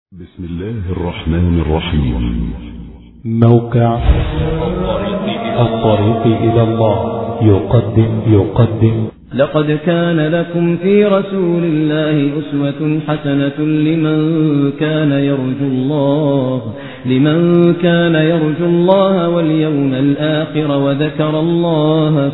بسم الله الرحمن الرحيم موقع الطريق إلى الله يقدم يقدم لقد كان لكم في رسول الله أسوة حسنة لمن كان يرجو الله لمن كان يرجو الله واليوم الآخر وذكر الله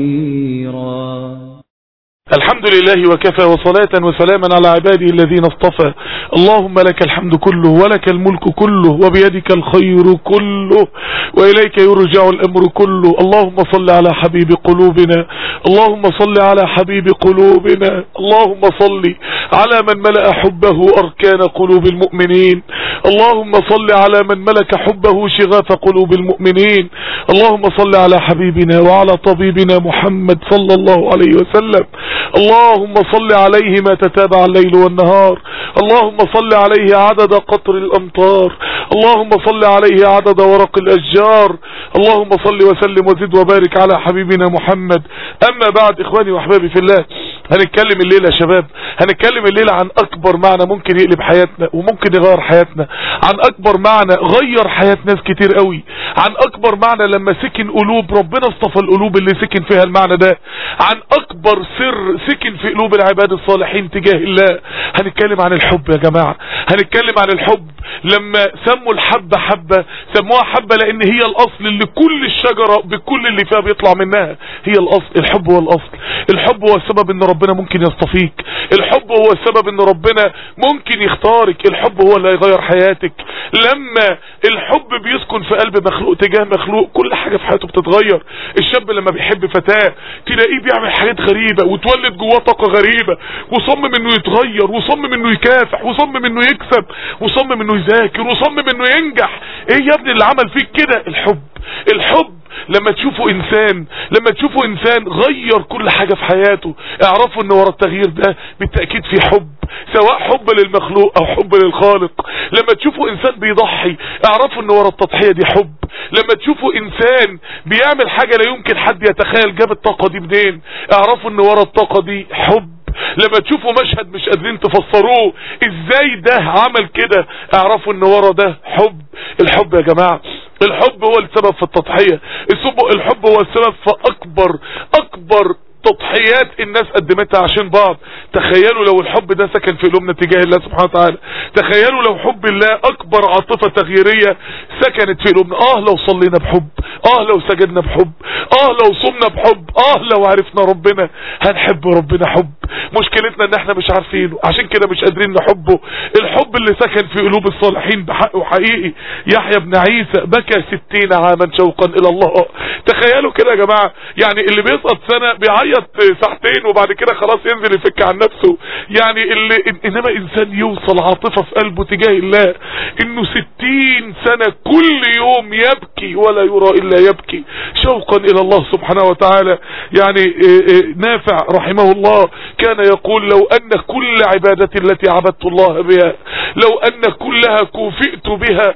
كثيرا الحمد لله وكفى وصلاة وسلاما على عباده الذين اصطفى اللهم لك الحمد كله ولك الملك كله وبيدك الخير كله وإليك يرجع الأمر كله اللهم صل على حبيب قلوبنا اللهم صل على حبيب قلوبنا اللهم صل على من ملأ حبه أركان قلوب المؤمنين اللهم صل على من ملك حبه شغاف قلوب المؤمنين اللهم صل على حبيبنا وعلى طبيبنا محمد صلى الله عليه وسلم اللهم صل عليه ما تتابع الليل والنهار اللهم صل عليه عدد قطر الأمطار اللهم صل عليه عدد ورق الأشجار اللهم صل وسلم وزد وبارك على حبيبنا محمد أما بعد إخواني وأحبابي في الله هنتكلم الليلة يا شباب هنتكلم الليلة عن أكبر معنى ممكن يقلب حياتنا وممكن يغير حياتنا عن أكبر معنى غير حياة ناس كتير قوي عن أكبر معنى لما سكن قلوب ربنا اصطفى القلوب اللي سكن فيها المعنى ده عن أكبر سر سكن في قلوب العباد الصالحين تجاه الله هنتكلم عن الحب يا جماعة هنتكلم عن الحب لما سموا الحبة حبة سموها حبة لان هي الاصل اللي كل الشجرة بكل اللي فيها بيطلع منها هي الاصل الحب هو الاصل الحب هو السبب ان ربنا ممكن يصطفيك الحب هو السبب ان ربنا ممكن يختارك الحب هو اللي هيغير حياتك لما الحب بيسكن في قلب مخلوق تجاه مخلوق كل حاجة في حياته بتتغير الشاب لما بيحب فتاة تلاقيه بيعمل حاجات غريبة وتولد جواه طاقة غريبة وصمم انه يتغير وصمم انه يكافح وصمم انه يكسب وصمم انه يذاكر وصمم انه ينجح ايه يا ابني اللي عمل فيك كده الحب الحب لما تشوفوا انسان لما تشوفوا انسان غير كل حاجة في حياته اعرفوا ان ورا التغيير ده بالتأكيد في حب سواء حب للمخلوق او حب للخالق لما تشوفوا انسان بيضحي اعرفوا ان ورا التضحية دي حب لما تشوفوا انسان بيعمل حاجة لا يمكن حد يتخيل جاب الطاقة دي منين اعرفوا ان ورا الطاقة دي حب لما تشوفوا مشهد مش قادرين تفسروه ازاي ده عمل كده اعرفوا ان ورا ده حب الحب يا جماعة الحب هو السبب في التضحية الحب هو السبب في اكبر اكبر تضحيات الناس قدمتها عشان بعض تخيلوا لو الحب ده سكن في قلوبنا تجاه الله سبحانه وتعالى تخيلوا لو حب الله اكبر عاطفة تغييرية سكنت في قلوبنا اه لو صلينا بحب اه لو سجدنا بحب اه لو صمنا بحب اه لو عرفنا ربنا هنحب ربنا حب مشكلتنا ان احنا مش عارفينه عشان كده مش قادرين نحبه الحب اللي سكن في قلوب الصالحين بحقه حقيقي يحيى بن عيسى بكى ستين عاما شوقا الى الله تخيلوا كده يا جماعة يعني اللي بيسقط سنة بيعيط ساعتين وبعد كده خلاص ينزل يفك عن نفسه يعني اللي انما انسان يوصل عاطفة في قلبه تجاه الله انه ستين سنة كل يوم يبكي ولا يرى الا يبكي شوقا الى الله سبحانه وتعالى يعني نافع رحمه الله كان يقول لو ان كل عبادة التي عبدت الله بها لو ان كلها كوفئت بها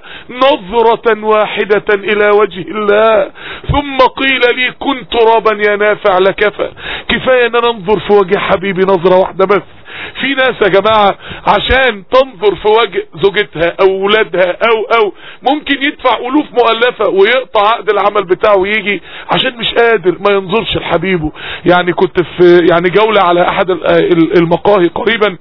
نظرة واحدة الى وجه الله ثم قيل لي كنت ترابا يا نافع لكفى كفاية ان انا انظر في وجه حبيبي نظرة واحدة بس في ناس يا جماعة عشان تنظر في وجه زوجتها او ولادها او او ممكن يدفع الوف مؤلفة ويقطع عقد العمل بتاعه ويجي عشان مش قادر ما ينظرش لحبيبه يعني كنت في يعني جولة على احد المقاهي قريبا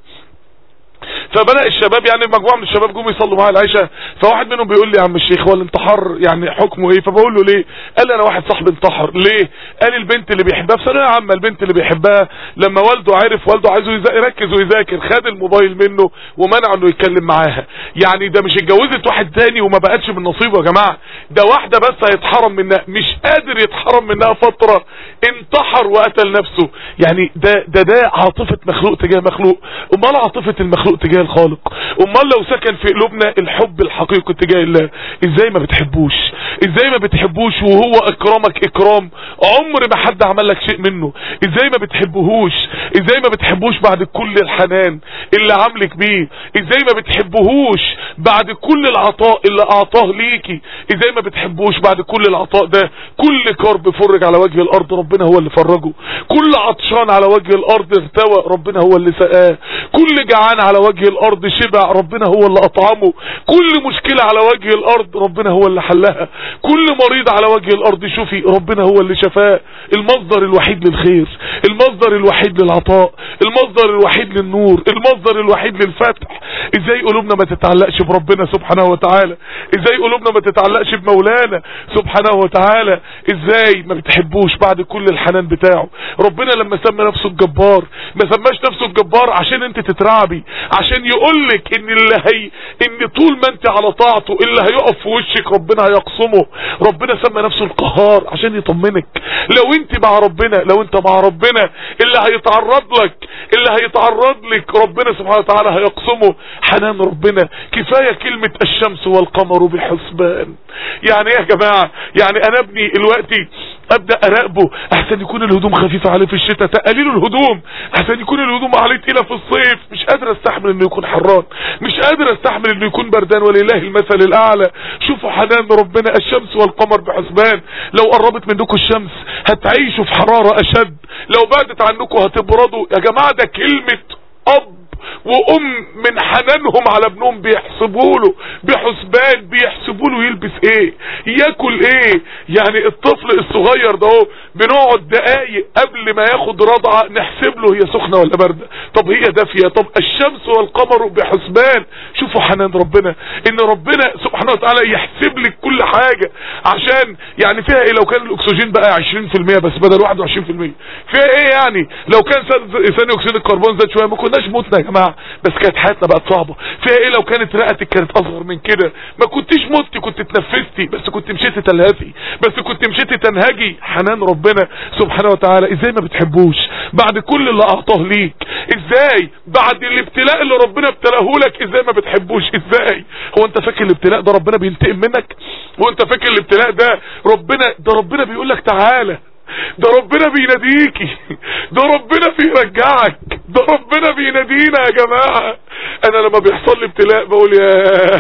فبدأ الشباب يعني مجموعة من الشباب جم يصلوا معايا العشاء فواحد منهم بيقول لي يا عم الشيخ هو الانتحار يعني حكمه ايه فبقول له ليه قال لي انا واحد صاحبي انتحر ليه قال البنت اللي بيحبها في ثانويه عامه البنت اللي بيحبها لما والده عرف والده عايزه يركز ويذاكر خد الموبايل منه ومنع انه يتكلم معاها يعني ده مش اتجوزت واحد تاني وما بقتش من نصيبه يا جماعه ده واحده بس هيتحرم منها مش قادر يتحرم منها فتره انتحر وقتل نفسه يعني ده ده ده عاطفه مخلوق تجاه مخلوق امال عاطفه المخلوق تجاه الخالق امال لو سكن في قلوبنا الحب الحقيقي تجاه الله ازاي ما بتحبوش ازاي ما بتحبوش وهو اكرمك اكرام عمر ما حد عمل لك شيء منه ازاي ما بتحبوهوش ازاي ما بتحبوش بعد كل الحنان اللي عاملك بيه ازاي ما بتحبوهوش بعد كل العطاء اللي اعطاه ليكي ازاي ما بتحبوش بعد كل العطاء ده كل كرب فرج على وجه الارض ربنا هو اللي فرجه كل عطشان على وجه الارض ارتوى ربنا هو اللي سقاه كل جعان على وجه وجه الارض شبع ربنا هو اللي اطعمه كل مشكلة على وجه الارض ربنا هو اللي حلها كل مريض على وجه الارض شوفي ربنا هو اللي شفاه المصدر الوحيد للخير المصدر الوحيد للعطاء المصدر الوحيد للنور المصدر الوحيد للفتح ازاي قلوبنا ما تتعلقش بربنا سبحانه وتعالى ازاي قلوبنا ما تتعلقش بمولانا سبحانه وتعالى ازاي ما بتحبوش بعد كل الحنان بتاعه ربنا لما سمى نفسه الجبار ما سماش نفسه الجبار عشان انت تترعبي عشان يقولك ان اللي هي ان طول ما انت على طاعته اللي هيقف في وشك ربنا هيقصمه ربنا سمى نفسه القهار عشان يطمنك لو انت مع ربنا لو انت مع ربنا اللي هيتعرض لك اللي هيتعرض لك ربنا سبحانه وتعالى هيقسمه حنان ربنا كفاية كلمة الشمس والقمر بحسبان يعني ايه يا جماعة يعني انا ابني دلوقتي ابدا اراقبه احسن يكون الهدوم خفيفة عليه في الشتاء تقليل الهدوم احسن يكون الهدوم عليه تقيلة في الصيف مش قادر استحمل انه يكون حران مش قادر استحمل انه يكون بردان ولله المثل الاعلى شوفوا حنان ربنا الشمس والقمر بحسبان لو قربت منكم الشمس هتعيشوا في حرارة اشد لو بعدت عنكم هتبردوا يا جماعة ده كلمة اب وام من حنانهم على ابنهم بيحسبوا له بحسبان بيحسبوا له يلبس ايه ياكل ايه يعني الطفل الصغير ده اهو بنقعد دقايق قبل ما ياخد رضعه نحسب له هي سخنه ولا بارده طب هي دافيه طب الشمس والقمر بحسبان شوفوا حنان ربنا ان ربنا سبحانه وتعالى يحسب لك كل حاجه عشان يعني فيها ايه لو كان الاكسجين بقى 20% بس بدل 21% فيها ايه يعني لو كان ثاني اكسيد الكربون زاد شويه ما كناش متنا يا جماعه بس كانت حياتنا بقت صعبة فيها ايه لو كانت رئتك كانت اصغر من كده ما كنتش متي كنت اتنفستي بس كنت مشيتي تلهفي بس كنت مشيتي تنهجي حنان ربنا سبحانه وتعالى ازاي ما بتحبوش بعد كل اللي اعطاه ليك ازاي بعد الابتلاء اللي ربنا ابتلاه لك ازاي ما بتحبوش ازاي هو انت فاكر الابتلاء ده ربنا بينتقم منك هو انت فاكر الابتلاء ده ربنا ده ربنا بيقول لك تعالى ده ربنا بيناديكي ده ربنا بيرجعك ده ربنا بينادينا يا جماعة انا لما بيحصل لي ابتلاء بقول يا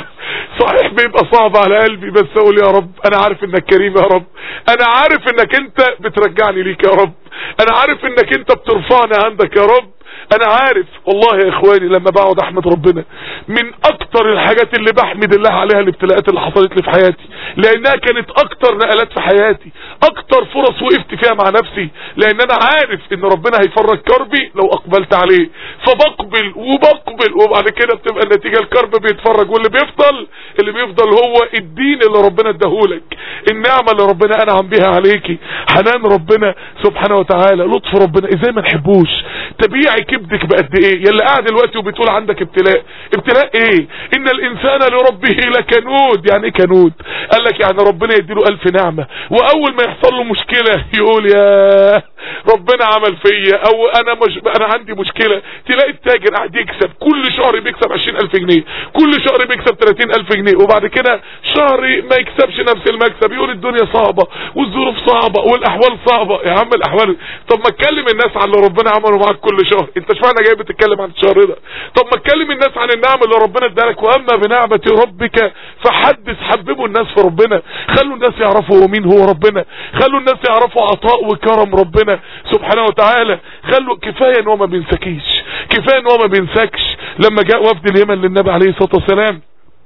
صحيح بيبقى صعب على قلبي بس اقول يا رب انا عارف انك كريم يا رب انا عارف انك انت بترجعني ليك يا رب انا عارف انك انت بترفعني عندك يا رب انا عارف والله يا اخواني لما بقعد احمد ربنا من اكتر الحاجات اللي بحمد الله عليها الابتلاءات اللي حصلت لي في حياتي لانها كانت اكتر نقلات في حياتي اكتر فرص وقفت فيها مع نفسي لان انا عارف ان ربنا هيفرج كربي لو اقبلت عليه فبقبل وبقبل وبعد كده بتبقى النتيجة الكرب بيتفرج واللي بيفضل اللي بيفضل هو الدين اللي ربنا اداهولك النعمة اللي ربنا انعم بيها عليكي حنان ربنا سبحانه وتعالى لطف ربنا ازاي ما نحبوش تبيعي كبدك بقد ايه يلي قاعد دلوقتي وبتقول عندك ابتلاء ابتلاء ايه ان الانسان لربه لكنود يعني ايه كنود قال لك يعني ربنا يديله الف نعمة واول ما يحصل له مشكلة يقول يا ربنا عمل فيا او انا مش انا عندي مشكلة تلاقي التاجر قاعد يكسب كل شهر بيكسب 20000 جنيه كل شهر بيكسب 30000 جنيه وبعد كده شهر ما يكسبش نفس المكسب يقول الدنيا صعبة والظروف صعبة والاحوال صعبة يا عم الاحوال طب ما تكلم الناس عن اللي ربنا عمله معاك كل شهر انت اشمعنى جاي بتتكلم عن الشهر ده طب ما تكلم الناس عن النعم اللي ربنا ادالك واما بنعمة ربك فحدث حببوا الناس في ربنا خلوا الناس يعرفوا مين هو ربنا خلوا الناس يعرفوا عطاء وكرم ربنا سبحانه وتعالى خلوا كفاية ان هو ما بينسكيش كفاية ان هو ما بينسكش لما جاء وفد اليمن للنبي عليه الصلاة والسلام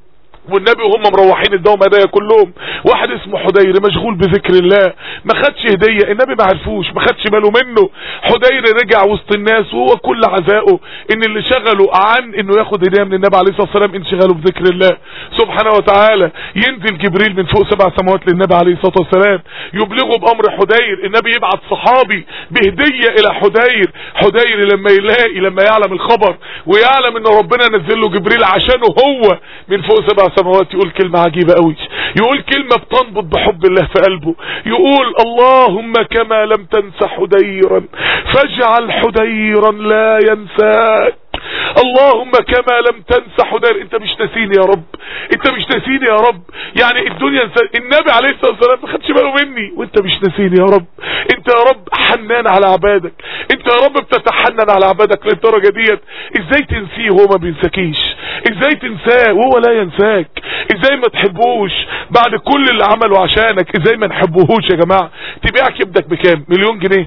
والنبي وهم مروحين اداهم هدايا كلهم واحد اسمه حدير مشغول بذكر الله ما خدش هدية النبي ما عرفوش ما خدش باله منه حدير رجع وسط الناس وهو كل عزائه ان اللي شغله عن انه ياخد هدية من النبي عليه الصلاة والسلام انشغاله بذكر الله سبحانه وتعالى ينزل جبريل من فوق سبع سماوات للنبي عليه الصلاة والسلام يبلغه بامر حدير النبي يبعت صحابي بهدية الى حدير حدير لما يلاقي لما يعلم الخبر ويعلم ان ربنا نزل له جبريل عشانه هو من فوق سبع سماوات يقول كلمة عجيبة قوي يقول كلمة بتنبض بحب الله في قلبه يقول اللهم كما لم تنس حديرا فاجعل حديرا لا ينساك اللهم كما لم تنس حدير انت مش ناسيني يا رب انت مش ناسيني يا رب يعني الدنيا نسا... النبي عليه الصلاة والسلام ما خدش باله مني وانت مش ناسيني يا رب انت يا رب حنان على عبادك انت يا رب بتتحنن على عبادك للدرجة ديت ازاي تنسيه وهو ما بينساكيش ازاي تنساه وهو لا ينساك ازاي ما تحبوش بعد كل اللي عمله عشانك ازاي ما نحبوهوش يا جماعة تبيع كبدك بكام مليون جنيه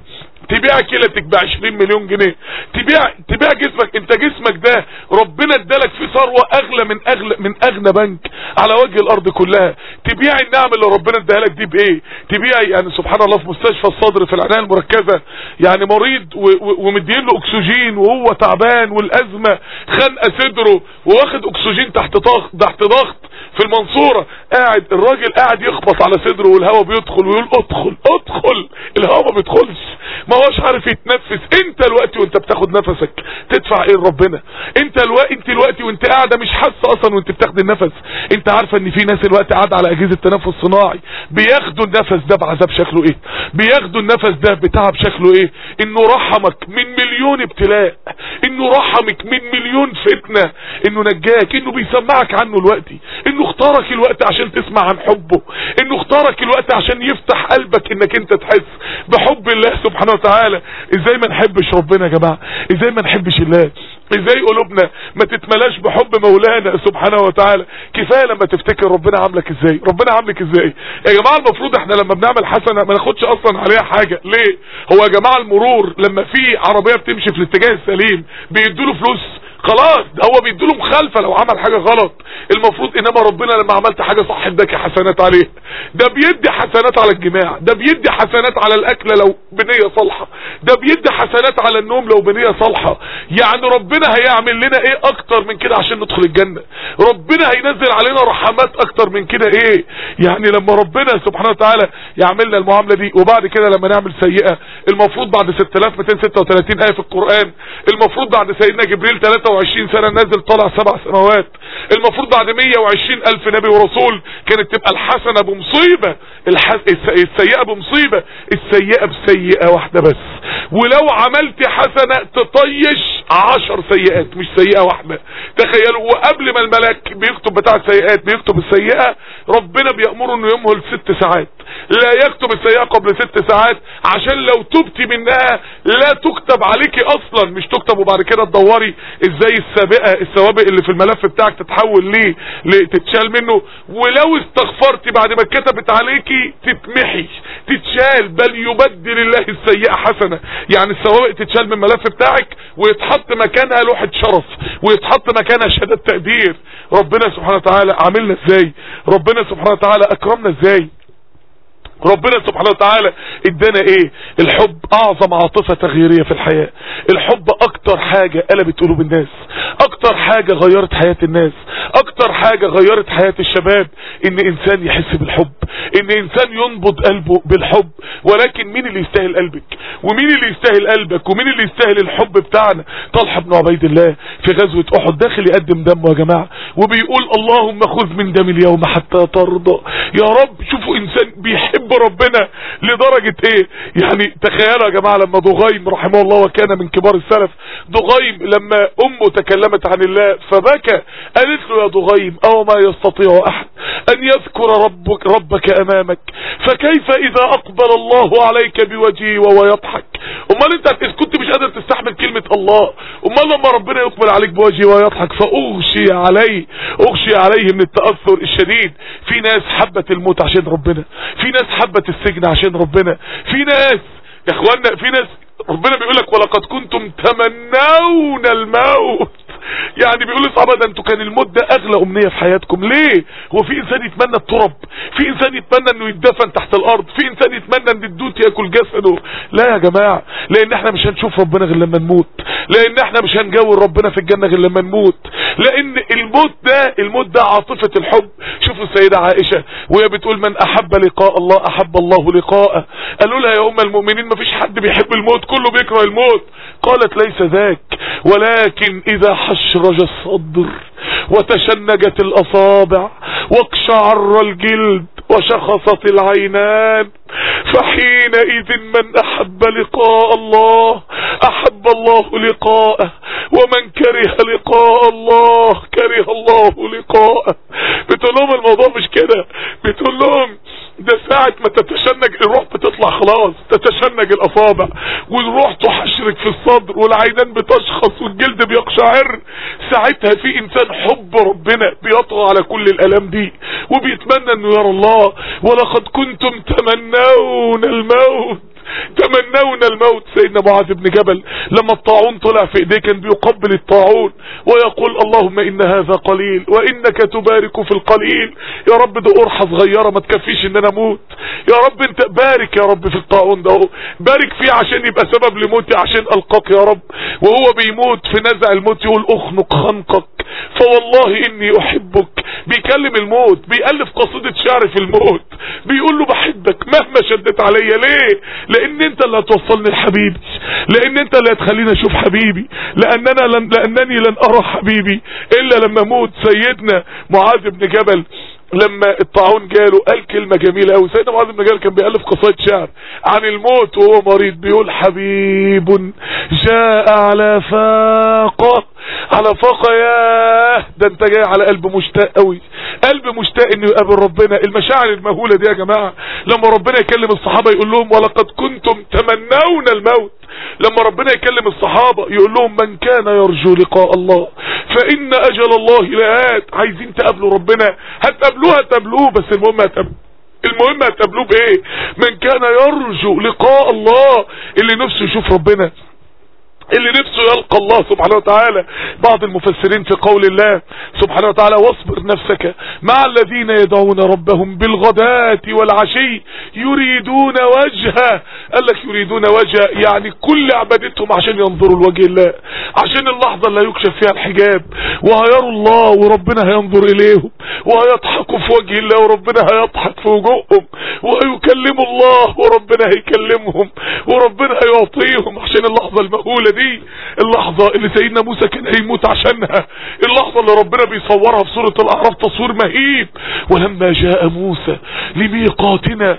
تبيع كلتك ب 20 مليون جنيه تبيع تبيع جسمك انت جسمك ده ربنا ادالك فيه ثروه اغلى من اغلى من اغنى بنك على وجه الارض كلها تبيع النعم اللي ربنا اداها لك دي بايه تبيع يعني سبحان الله في مستشفى الصدر في العنايه المركزه يعني مريض ومدين له اكسجين وهو تعبان والازمه خانقه صدره وواخد اكسجين تحت ضغط تحت ضغط في المنصورة قاعد الراجل قاعد يخبط على صدره والهواء بيدخل ويقول ادخل ادخل الهواء ما بيدخلش ما هوش عارف يتنفس انت الوقت وانت بتاخد نفسك تدفع ايه لربنا انت الوقت انت الوقت وانت قاعده مش حاسه اصلا وانت بتاخد النفس انت عارفه ان في ناس الوقت قاعده على اجهزه تنفس صناعي بياخدوا النفس ده بعذاب شكله ايه بياخدوا النفس ده بتعب شكله ايه انه رحمك من مليون ابتلاء انه رحمك من مليون فتنه انه نجاك انه بيسمعك عنه الوقت انه اختارك الوقت عشان تسمع عن حبه انه اختارك الوقت عشان يفتح قلبك انك انت تحس بحب الله سبحانه وتعالى ازاي ما نحبش ربنا يا جماعه ازاي ما نحبش الله ازاي قلوبنا ما تتملاش بحب مولانا سبحانه وتعالى كفايه لما تفتكر ربنا عاملك ازاي ربنا عاملك ازاي يا جماعه المفروض احنا لما بنعمل حسنه ما ناخدش اصلا عليها حاجه ليه هو يا جماعه المرور لما في عربيه بتمشي في الاتجاه السليم بيدوا له فلوس خلاص ده هو بيديله مخالفه لو عمل حاجه غلط المفروض انما ربنا لما عملت حاجه صح اداك حسنات عليه ده بيدي حسنات على الجماع ده بيدي حسنات على الاكل لو بنيه صالحه ده بيدي حسنات على النوم لو بنيه صالحه يعني ربنا هيعمل لنا ايه اكتر من كده عشان ندخل الجنه ربنا هينزل علينا رحمات اكتر من كده ايه يعني لما ربنا سبحانه وتعالى يعملنا المعامله دي وبعد كده لما نعمل سيئه المفروض بعد 6236 ايه في القران المفروض بعد سيدنا جبريل 23 سنه نازل طالع سبع سماوات المفروض بعد 120 الف نبي ورسول كانت تبقى الحسنه بمصيبه الح... السيئه بمصيبه السيئه بسيئه واحده بس ولو عملت حسنه تطيش عشر سيئات مش سيئه واحده تخيلوا وقبل ما الملاك بيكتب بتاع السيئات بيكتب السيئه ربنا بيامره انه يمهل ست ساعات لا يكتب السيئه قبل ست ساعات عشان لو تبتي منها لا تكتب عليكي اصلا مش تكتب وبعد كده تدوري ازاي السابقه السوابق اللي في الملف بتاعك تتحول ليه تتشال منه ولو استغفرتي بعد ما اتكتبت عليكي تتمحي تتشال بل يبدل الله السيئه حسنه يعني السوابق تتشال من الملف بتاعك ويتحط مكانها لوحه شرف ويتحط مكانها شهاده تقدير ربنا سبحانه وتعالى عاملنا ازاي ربنا سبحانه وتعالى اكرمنا ازاي ربنا سبحانه وتعالى ادانا ايه الحب اعظم عاطفة تغييرية في الحياة الحب اكتر حاجة قلبت قلوب الناس اكتر حاجة غيرت حياة الناس اكتر حاجة غيرت حياة الشباب ان انسان يحس بالحب ان انسان ينبض قلبه بالحب ولكن مين اللي يستاهل قلبك ومين اللي يستاهل قلبك ومين اللي يستاهل الحب بتاعنا طلحة بن عبيد الله في غزوة احد داخل يقدم دمه يا جماعة وبيقول اللهم خذ من دم اليوم حتى ترضى يا رب شوفوا انسان بيحب ربنا لدرجة ايه يعني تخيلوا يا جماعة لما ضغيم رحمه الله وكان من كبار السلف ضغيم لما امه تكلمت عن الله فبكى قالت له يا ضغيم او ما يستطيع احد ان يذكر ربك ربك امامك فكيف اذا اقبل الله عليك بوجهه وهو يضحك امال انت كنت مش قادر تستحمل كلمة الله امال لما ربنا يقبل عليك بوجهه وهو يضحك فاغشي عليه اغشي عليه من التأثر الشديد في ناس حبت الموت عشان ربنا في ناس حبت السجن عشان ربنا في ناس يا اخوانا في ناس ربنا بيقول لك ولقد كنتم تمنون الموت يعني بيقول لصحابه ده انتوا كان الموت ده اغلى امنيه في حياتكم ليه هو في انسان يتمنى التراب في انسان يتمنى انه يتدفن تحت الارض في انسان يتمنى ان الدود ياكل جسده لا يا جماعه لان احنا مش هنشوف ربنا غير لما نموت لان احنا مش هنجاور ربنا في الجنه غير لما نموت لان الموت ده الموت ده عاطفه الحب شوفوا السيده عائشه وهي بتقول من احب لقاء الله احب الله لقاءه قالوا لها يا ام المؤمنين مفيش حد بيحب الموت كله بيكره الموت قالت ليس ذاك ولكن اذا حشرج الصدر وتشنجت الاصابع واقشعر الجلد وشخصت العينان فحينئذ من احب لقاء الله احب الله لقاءه ومن كره لقاء الله كره الله لقاءه بتقول لهم الموضوع مش كده بتقول لهم ده ساعة ما تتشنج الروح بتطلع خلاص تتشنج الاصابع والروح تحشرك في الصدر والعينان بتشخص والجلد بيقشعر ساعتها في انسان حب ربنا بيطغى على كل كل الالام دي وبيتمنى انه يرى الله ولقد كنتم تمنون الموت تمنون الموت سيدنا معاذ بن جبل لما الطاعون طلع في ايديه كان بيقبل الطاعون ويقول اللهم ان هذا قليل وانك تبارك في القليل يا رب ده قرحة صغيرة ما تكفيش ان انا اموت يا رب انت بارك يا رب في الطاعون ده بارك فيه عشان يبقى سبب لموتي عشان القاك يا رب وهو بيموت في نزع الموت يقول اخنق خنقك فوالله اني احبك بيكلم الموت بيألف قصيدة شعر في الموت بيقول له بحبك مهما شدت عليا ليه لان انت اللي هتوصلني لحبيبي لان انت اللي هتخليني اشوف حبيبي لاننا لن لانني لن ارى حبيبي الا لما اموت سيدنا معاذ بن جبل لما الطاعون جاله قال كلمة جميلة قوي سيدنا معاذ بن جبل كان بيألف قصائد شعر عن الموت وهو مريض بيقول حبيب جاء على فاقة على فاقة ياه ده انت جاي على قلب مشتاق قوي قلب مشتاق انه يقابل ربنا المشاعر المهولة دي يا جماعة لما ربنا يكلم الصحابة يقول لهم ولقد كنتم تمنون الموت لما ربنا يكلم الصحابة يقول لهم من كان يرجو لقاء الله فإن أجل الله لآت عايزين تقابلوا ربنا هتقابلوه هتقابلوه بس المهم هتقابلوه المهم هتقابلوه بايه من كان يرجو لقاء الله اللي نفسه يشوف ربنا اللي نفسه يلقى الله سبحانه وتعالى بعض المفسرين في قول الله سبحانه وتعالى واصبر نفسك مع الذين يدعون ربهم بالغداة والعشي يريدون وجهه قال لك يريدون وجهه يعني كل عبادتهم عشان ينظروا لوجه الله عشان اللحظة اللي يكشف فيها الحجاب وهيروا الله وربنا هينظر اليهم وهيضحكوا في وجه الله وربنا هيضحك في وجوههم وهيكلموا الله وربنا هيكلمهم وربنا هيعطيهم عشان اللحظة المهولة دي اللحظة اللي سيدنا موسى كان هيموت عشانها اللحظة اللي ربنا بيصورها في سورة الأعراف تصوير مهيب ولما جاء موسى لميقاتنا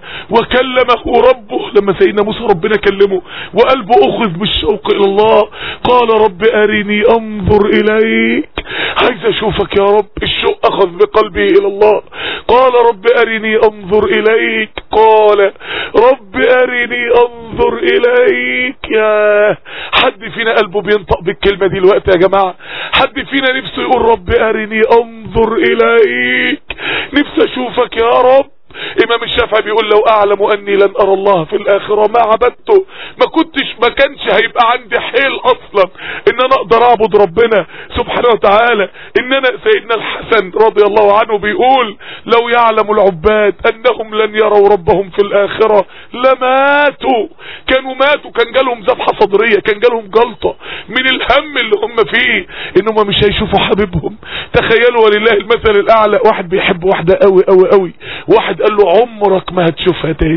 وكلمه ربه لما سيدنا موسى ربنا كلمه وقلبه أخذ بالشوق إلى الله قال رب أرني أنظر إليك عايز أشوفك يا رب الشوق أخذ بقلبه إلى الله قال رب أرني أنظر إليك قال رب أرني أنظر إليك يا حد فينا قلبه بينطق بالكلمة دي الوقت يا جماعة حد فينا نفسه يقول رب أرني أنظر إليك نفسي أشوفك يا رب امام الشافعي بيقول لو اعلم اني لن ارى الله في الاخرة ما عبدته ما كنتش ما كانش هيبقى عندي حيل اصلا ان انا اقدر اعبد ربنا سبحانه وتعالى ان انا سيدنا الحسن رضي الله عنه بيقول لو يعلم العباد انهم لن يروا ربهم في الاخرة لماتوا كانوا ماتوا كان جالهم ذبحة صدرية كان جالهم جلطة من الهم اللي هم فيه انهم مش هيشوفوا حبيبهم تخيلوا ولله المثل الاعلى واحد بيحب واحدة قوي قوي قوي واحد قال له عمرك ما هتشوفها تاني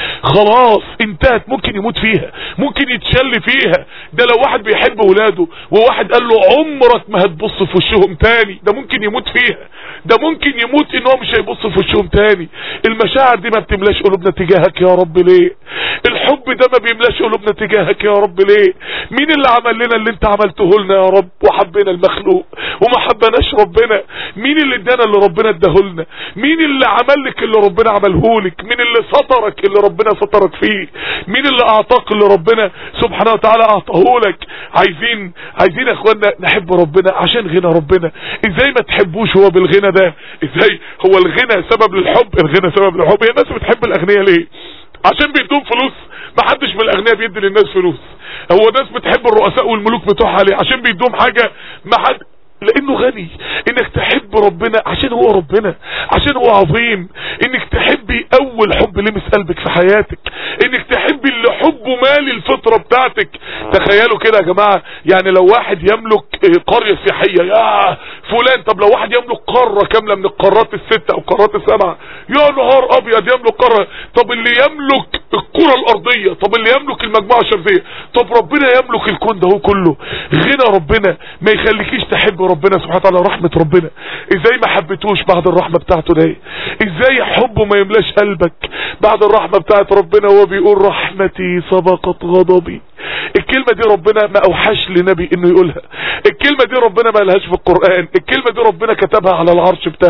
خلاص انتهت ممكن يموت فيها ممكن يتشل فيها ده لو واحد بيحب ولاده وواحد قال له عمرك ما هتبص في وشهم تاني ده ممكن يموت فيها ده ممكن يموت ان هو مش هيبص في وشهم تاني المشاعر دي ما بتملاش قلوبنا تجاهك يا رب ليه الحب ده ما بيملاش قلوبنا تجاهك يا رب ليه مين اللي عمل لنا اللي انت عملته لنا يا رب وحبينا المخلوق وما حبناش ربنا مين اللي ادانا اللي ربنا اداهولنا مين اللي عمل لك اللي ربنا عملهولك مين اللي سترك اللي ربنا سترك فيه مين اللي اعطاك اللي ربنا سبحانه وتعالى اعطاهولك عايزين عايزين يا اخوانا نحب ربنا عشان غنى ربنا ازاي ما تحبوش هو بالغنى ده ازاي هو الغنى سبب للحب الغنى سبب للحب هي الناس بتحب الاغنياء ليه عشان بيدوم فلوس ما حدش من الاغنياء بيدي للناس فلوس هو الناس بتحب الرؤساء والملوك بتوعها ليه عشان بيدوم حاجة ما حد لانه غني انك تحب ربنا عشان هو ربنا عشان هو عظيم انك تحبي اول حب لمس قلبك في حياتك انك تحبي اللي حبه مالي الفطرة بتاعتك تخيلوا كده يا جماعة يعني لو واحد يملك قرية سياحية يا فلان طب لو واحد يملك قارة كاملة من القارات الستة او القارات السبعة يا نهار ابيض يملك قارة طب اللي يملك الكرة الارضية طب اللي يملك المجموعة الشمسية طب ربنا يملك الكون ده كله غنى ربنا ما يخليكيش تحب ربنا سبحانه وتعالى ورحمة ربنا ازاي ما حبيتوش بعد الرحمة بتاعته ده ازاي حبه ما يملاش قلبك بعد الرحمة بتاعت ربنا وهو بيقول رحمتي سبقت غضبي الكلمة دي ربنا ما اوحش لنبي انه يقولها الكلمة دي ربنا ما قالهاش في القرآن الكلمة دي ربنا كتبها على العرش بتاعه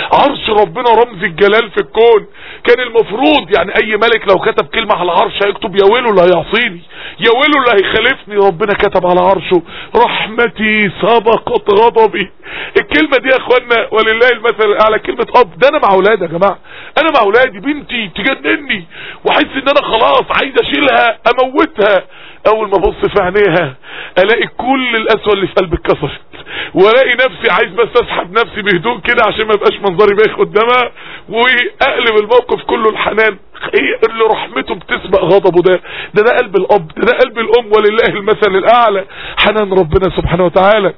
عرش ربنا رمز الجلال في الكون كان المفروض يعني اي ملك لو كتب كلمة على العرش هيكتب يا ويله اللي هيعصيني يا ويله اللي هيخالفني ربنا كتب على عرشه رحمتي سبقت غضبي الكلمة دي يا اخوانا ولله المثل الاعلى كلمة اب ده انا مع اولادي يا جماعة انا مع اولادي بنتي تجنني واحس ان انا خلاص عايز اشيلها اموتها اول ما ابص في عينيها الاقي كل القسوه اللي في قلبي اتكسرت والاقي نفسي عايز بس اسحب نفسي بهدوء كده عشان ما يبقاش منظري بايخ قدامها واقلب الموقف كله الحنان ايه اللي رحمته بتسبق غضبه ده ده ده قلب الاب ده ده قلب الام ولله المثل الاعلى حنان ربنا سبحانه وتعالى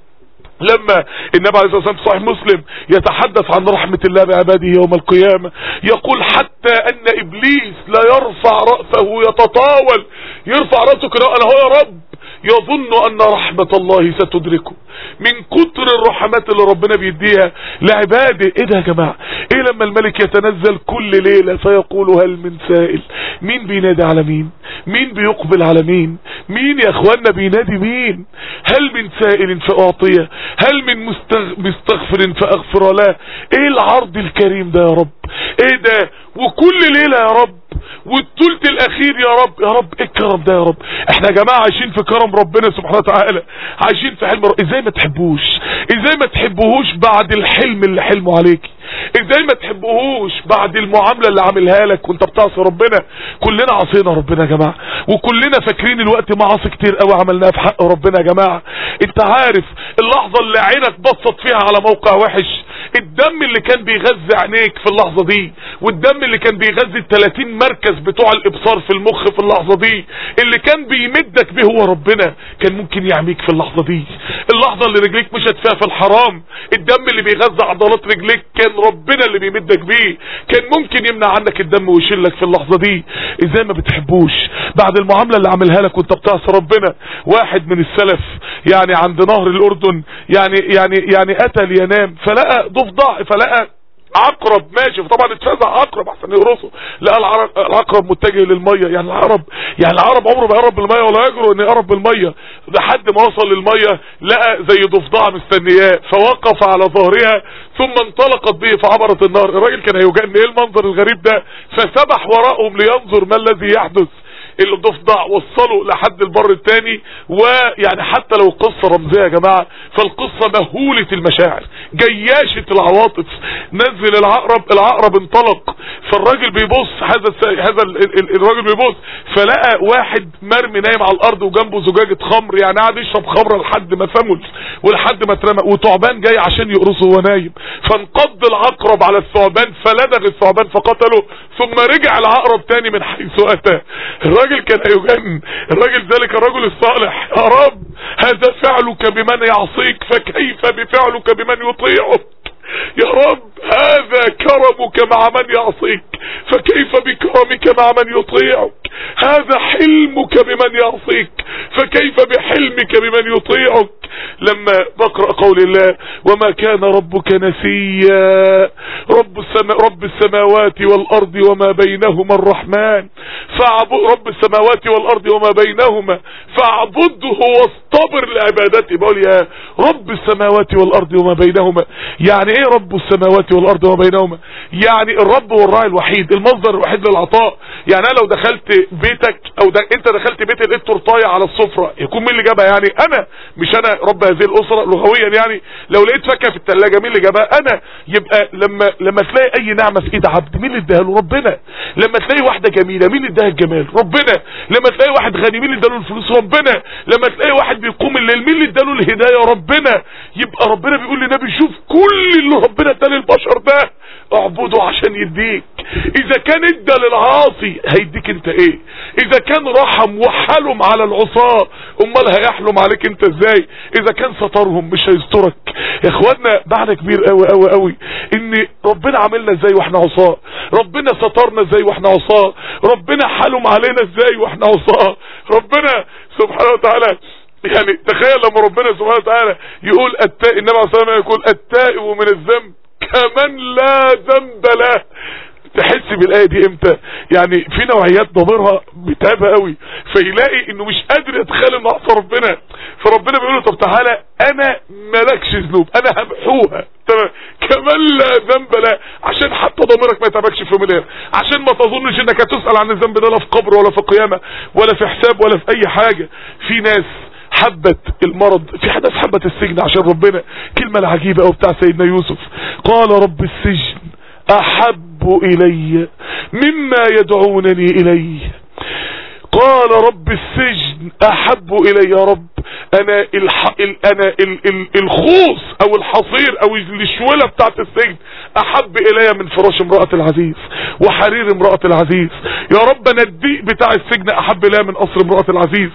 لما النبي عليه الصلاة والسلام في صحيح مسلم يتحدث عن رحمة الله بعباده يوم القيامة يقول حتى ان ابليس لا يرفع رأسه يتطاول يرفع رأسه كده انا هو يا رب يظن ان رحمة الله ستدركه من كتر الرحمات اللي ربنا بيديها لعباده ايه ده يا جماعة ايه لما الملك يتنزل كل ليلة فيقول هل من سائل مين بينادي على مين مين بيقبل على مين مين يا اخوانا بينادي مين هل من سائل فاعطيه هل من مستغ... مستغفر فاغفر له ايه العرض الكريم ده يا رب ايه ده وكل ليلة يا رب والثلث الاخير يا رب يا رب ايه الكرم ده يا رب احنا يا جماعة عايشين في كرم ربنا سبحانه وتعالى عايشين في حلم رب... ازاي ما تحبوش ازاي ما تحبوهوش بعد الحلم اللي حلمه عليكي ازاي ما تحبوهوش بعد المعاملة اللي عاملها لك وانت بتعصي ربنا كلنا عصينا ربنا يا جماعة وكلنا فاكرين الوقت معاصي كتير قوي عملناها في حق ربنا يا جماعة انت عارف اللحظة اللي عينك بصت فيها على موقع وحش الدم اللي كان بيغذي عينيك في اللحظة دي والدم اللي كان بيغذي ال 30 مركز بتوع الابصار في المخ في اللحظة دي اللي كان بيمدك به هو ربنا كان ممكن يعميك في اللحظة دي اللحظة اللي رجليك مشت فيها في الحرام الدم اللي بيغذي عضلات رجليك كان ربنا اللي بيمدك بيه كان ممكن يمنع عنك الدم ويشيلك في اللحظة دي ازاي ما بتحبوش بعد المعاملة اللي عملها لك وانت بتعصي ربنا واحد من السلف يعني عند نهر الاردن يعني يعني يعني اتى لينام فلقى ضفدع فلقى عقرب ماشي فطبعا اتفزع عقرب عشان يقرصه لقى العقرب متجه للميه يعني العرب يعني العرب عمره ما يقرب بالميه ولا يجرؤ انه يقرب بالميه لحد ما وصل للميه لقى زي ضفدعه مستنياه فوقف على ظهرها ثم انطلقت به فعبرت النار الراجل كان هيوجن ايه المنظر الغريب ده فسبح وراءهم لينظر ما الذي يحدث الضفدع وصلوا لحد البر الثاني ويعني حتى لو القصة رمزية يا جماعة فالقصة مهولة المشاعر جياشة العواطف نزل العقرب العقرب انطلق فالراجل بيبص هذا الس... هذا ال... ال... الراجل بيبص فلقى واحد مرمي نايم على الارض وجنبه زجاجة خمر يعني قاعد يشرب خمرة لحد ما فمل ولحد ما اترمى وثعبان جاي عشان يقرصه وهو نايم فانقض العقرب على الثعبان فلدغ الثعبان فقتله ثم رجع العقرب تاني من حيث اتى الراجل كان هيجن الراجل ذلك الرجل الصالح يا رب هذا فعلك بمن يعصيك فكيف بفعلك بمن يطيعك يا رب هذا كرمك مع من يعصيك فكيف بكرمك مع من يطيعك هذا حلمك بمن يعصيك فكيف بحلمك بمن يطيعك لما بقرأ قول الله وما كان ربك نسيا رب, السما رب السماوات والأرض وما بينهما الرحمن فاعبد رب السماوات والأرض وما بينهما فاعبده واصطبر لعبادته بقول يا رب السماوات والأرض وما بينهما يعني ايه رب السماوات والأرض وما بينهما يعني الرب هو الراعي الوحيد المصدر الوحيد للعطاء يعني انا لو دخلت بيتك او ده انت دخلت بيت لقيت تورتايه على السفرة يكون مين اللي جابها يعني انا مش انا رب هذه الاسرة لغويا يعني لو لقيت فاكهه في الثلاجه مين اللي جابها انا يبقى لما لما تلاقي اي نعمه في ايد عبد مين اللي اداها له ربنا لما تلاقي واحده جميله مين اللي اداها الجمال ربنا لما تلاقي واحد غني مين اللي اداله الفلوس ربنا لما تلاقي واحد بيقوم الليل مين اللي اداله الهدايه ربنا يبقى ربنا بيقول للنبي شوف كل اللي ربنا اداه للبشر ده اعبده عشان يديك اذا كان ادى للعاصي هيديك انت ايه اذا كان رحم وحلم على العصاة امال هيحلم عليك انت ازاي اذا كان سترهم مش هيسترك يا اخوانا معنى كبير قوي قوي قوي ان ربنا عملنا ازاي واحنا عصاه ربنا سترنا ازاي واحنا عصاه ربنا حلم علينا ازاي واحنا عصاه ربنا سبحانه وتعالى يعني تخيل لما ربنا سبحانه وتعالى يقول التائب النبي عليه الصلاه والسلام يقول التائب من الذنب كمن لا ذنب له تحس بالايه دي امتى يعني في نوعيات ضميرها بتعبها قوي فيلاقي انه مش قادر يتخيل انه عصى ربنا فربنا بيقول له طب تعالى انا مالكش ذنوب انا همحوها تمام كمان لا ذنب لا عشان حتى ضميرك ما يتعبكش في يوم الاخر عشان ما تظنش انك هتسال عن الذنب ده لا في قبر ولا في قيامه ولا في حساب ولا في اي حاجه في ناس حبت المرض في ناس حبت السجن عشان ربنا كلمه العجيبه قوي بتاع سيدنا يوسف قال رب السجن احب الي مما يدعونني اليه قال رب السجن احب الي يا رب انا الح... ال... انا ال... ال... الخوص او الحصير او الشوله بتاعت السجن احب الي من فراش امرأة العزيز وحرير امرأة العزيز يا رب انا الضيق بتاع السجن احب الي من قصر امرأة العزيز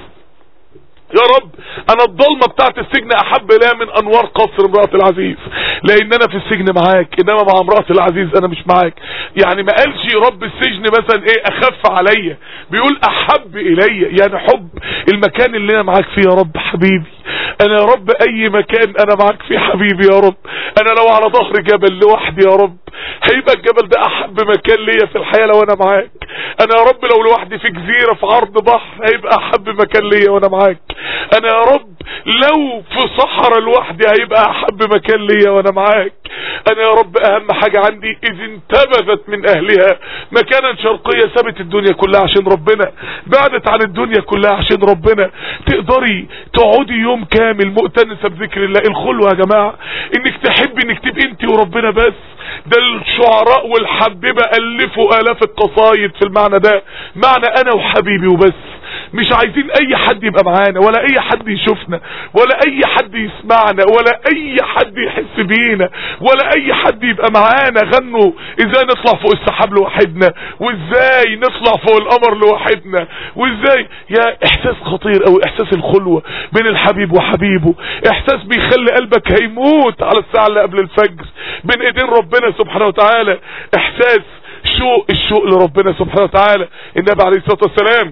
يا رب انا الضلمة بتاعت السجن احب الي من انوار قصر امرأة العزيز لان انا في السجن معاك انما مع امرأة العزيز انا مش معاك يعني ما قالش رب السجن مثلا ايه اخف عليا بيقول احب الي يعني حب المكان اللي انا معاك فيه يا رب حبيبي انا يا رب اي مكان انا معاك فيه حبيبي يا رب انا لو على ظهر جبل لوحدي يا رب هيبقى الجبل ده احب مكان ليا في الحياة لو انا معاك انا يا رب لو لوحدي في جزيرة في عرض بحر هيبقى احب مكان ليا وانا معاك انا يا رب لو في صحراء لوحدي هيبقى احب مكان ليا وانا معاك انا يا رب اهم حاجة عندي اذ انتبذت من اهلها مكانا شرقية سابت الدنيا كلها عشان ربنا بعدت عن الدنيا كلها عشان ربنا تقدري تقعدي يوم كامل مؤتنسة بذكر الله الخلوة يا جماعة انك تحبي انك تبقي انت وربنا بس ده الشعراء والحبيبة الفوا الاف القصايد في المعنى ده معنى انا وحبيبي وبس مش عايزين اي حد يبقى معانا ولا اي حد يشوفنا ولا اي حد يسمعنا ولا اي حد يحس بينا ولا اي حد يبقى معانا غنوا ازاي نطلع فوق السحاب لوحدنا وازاي نطلع فوق القمر لوحدنا وازاي يا احساس خطير او احساس الخلوة بين الحبيب وحبيبه احساس بيخلي قلبك هيموت على الساعة اللي قبل الفجر بين ايدين ربنا سبحانه وتعالى احساس شوق الشوق لربنا سبحانه وتعالى النبي عليه الصلاة والسلام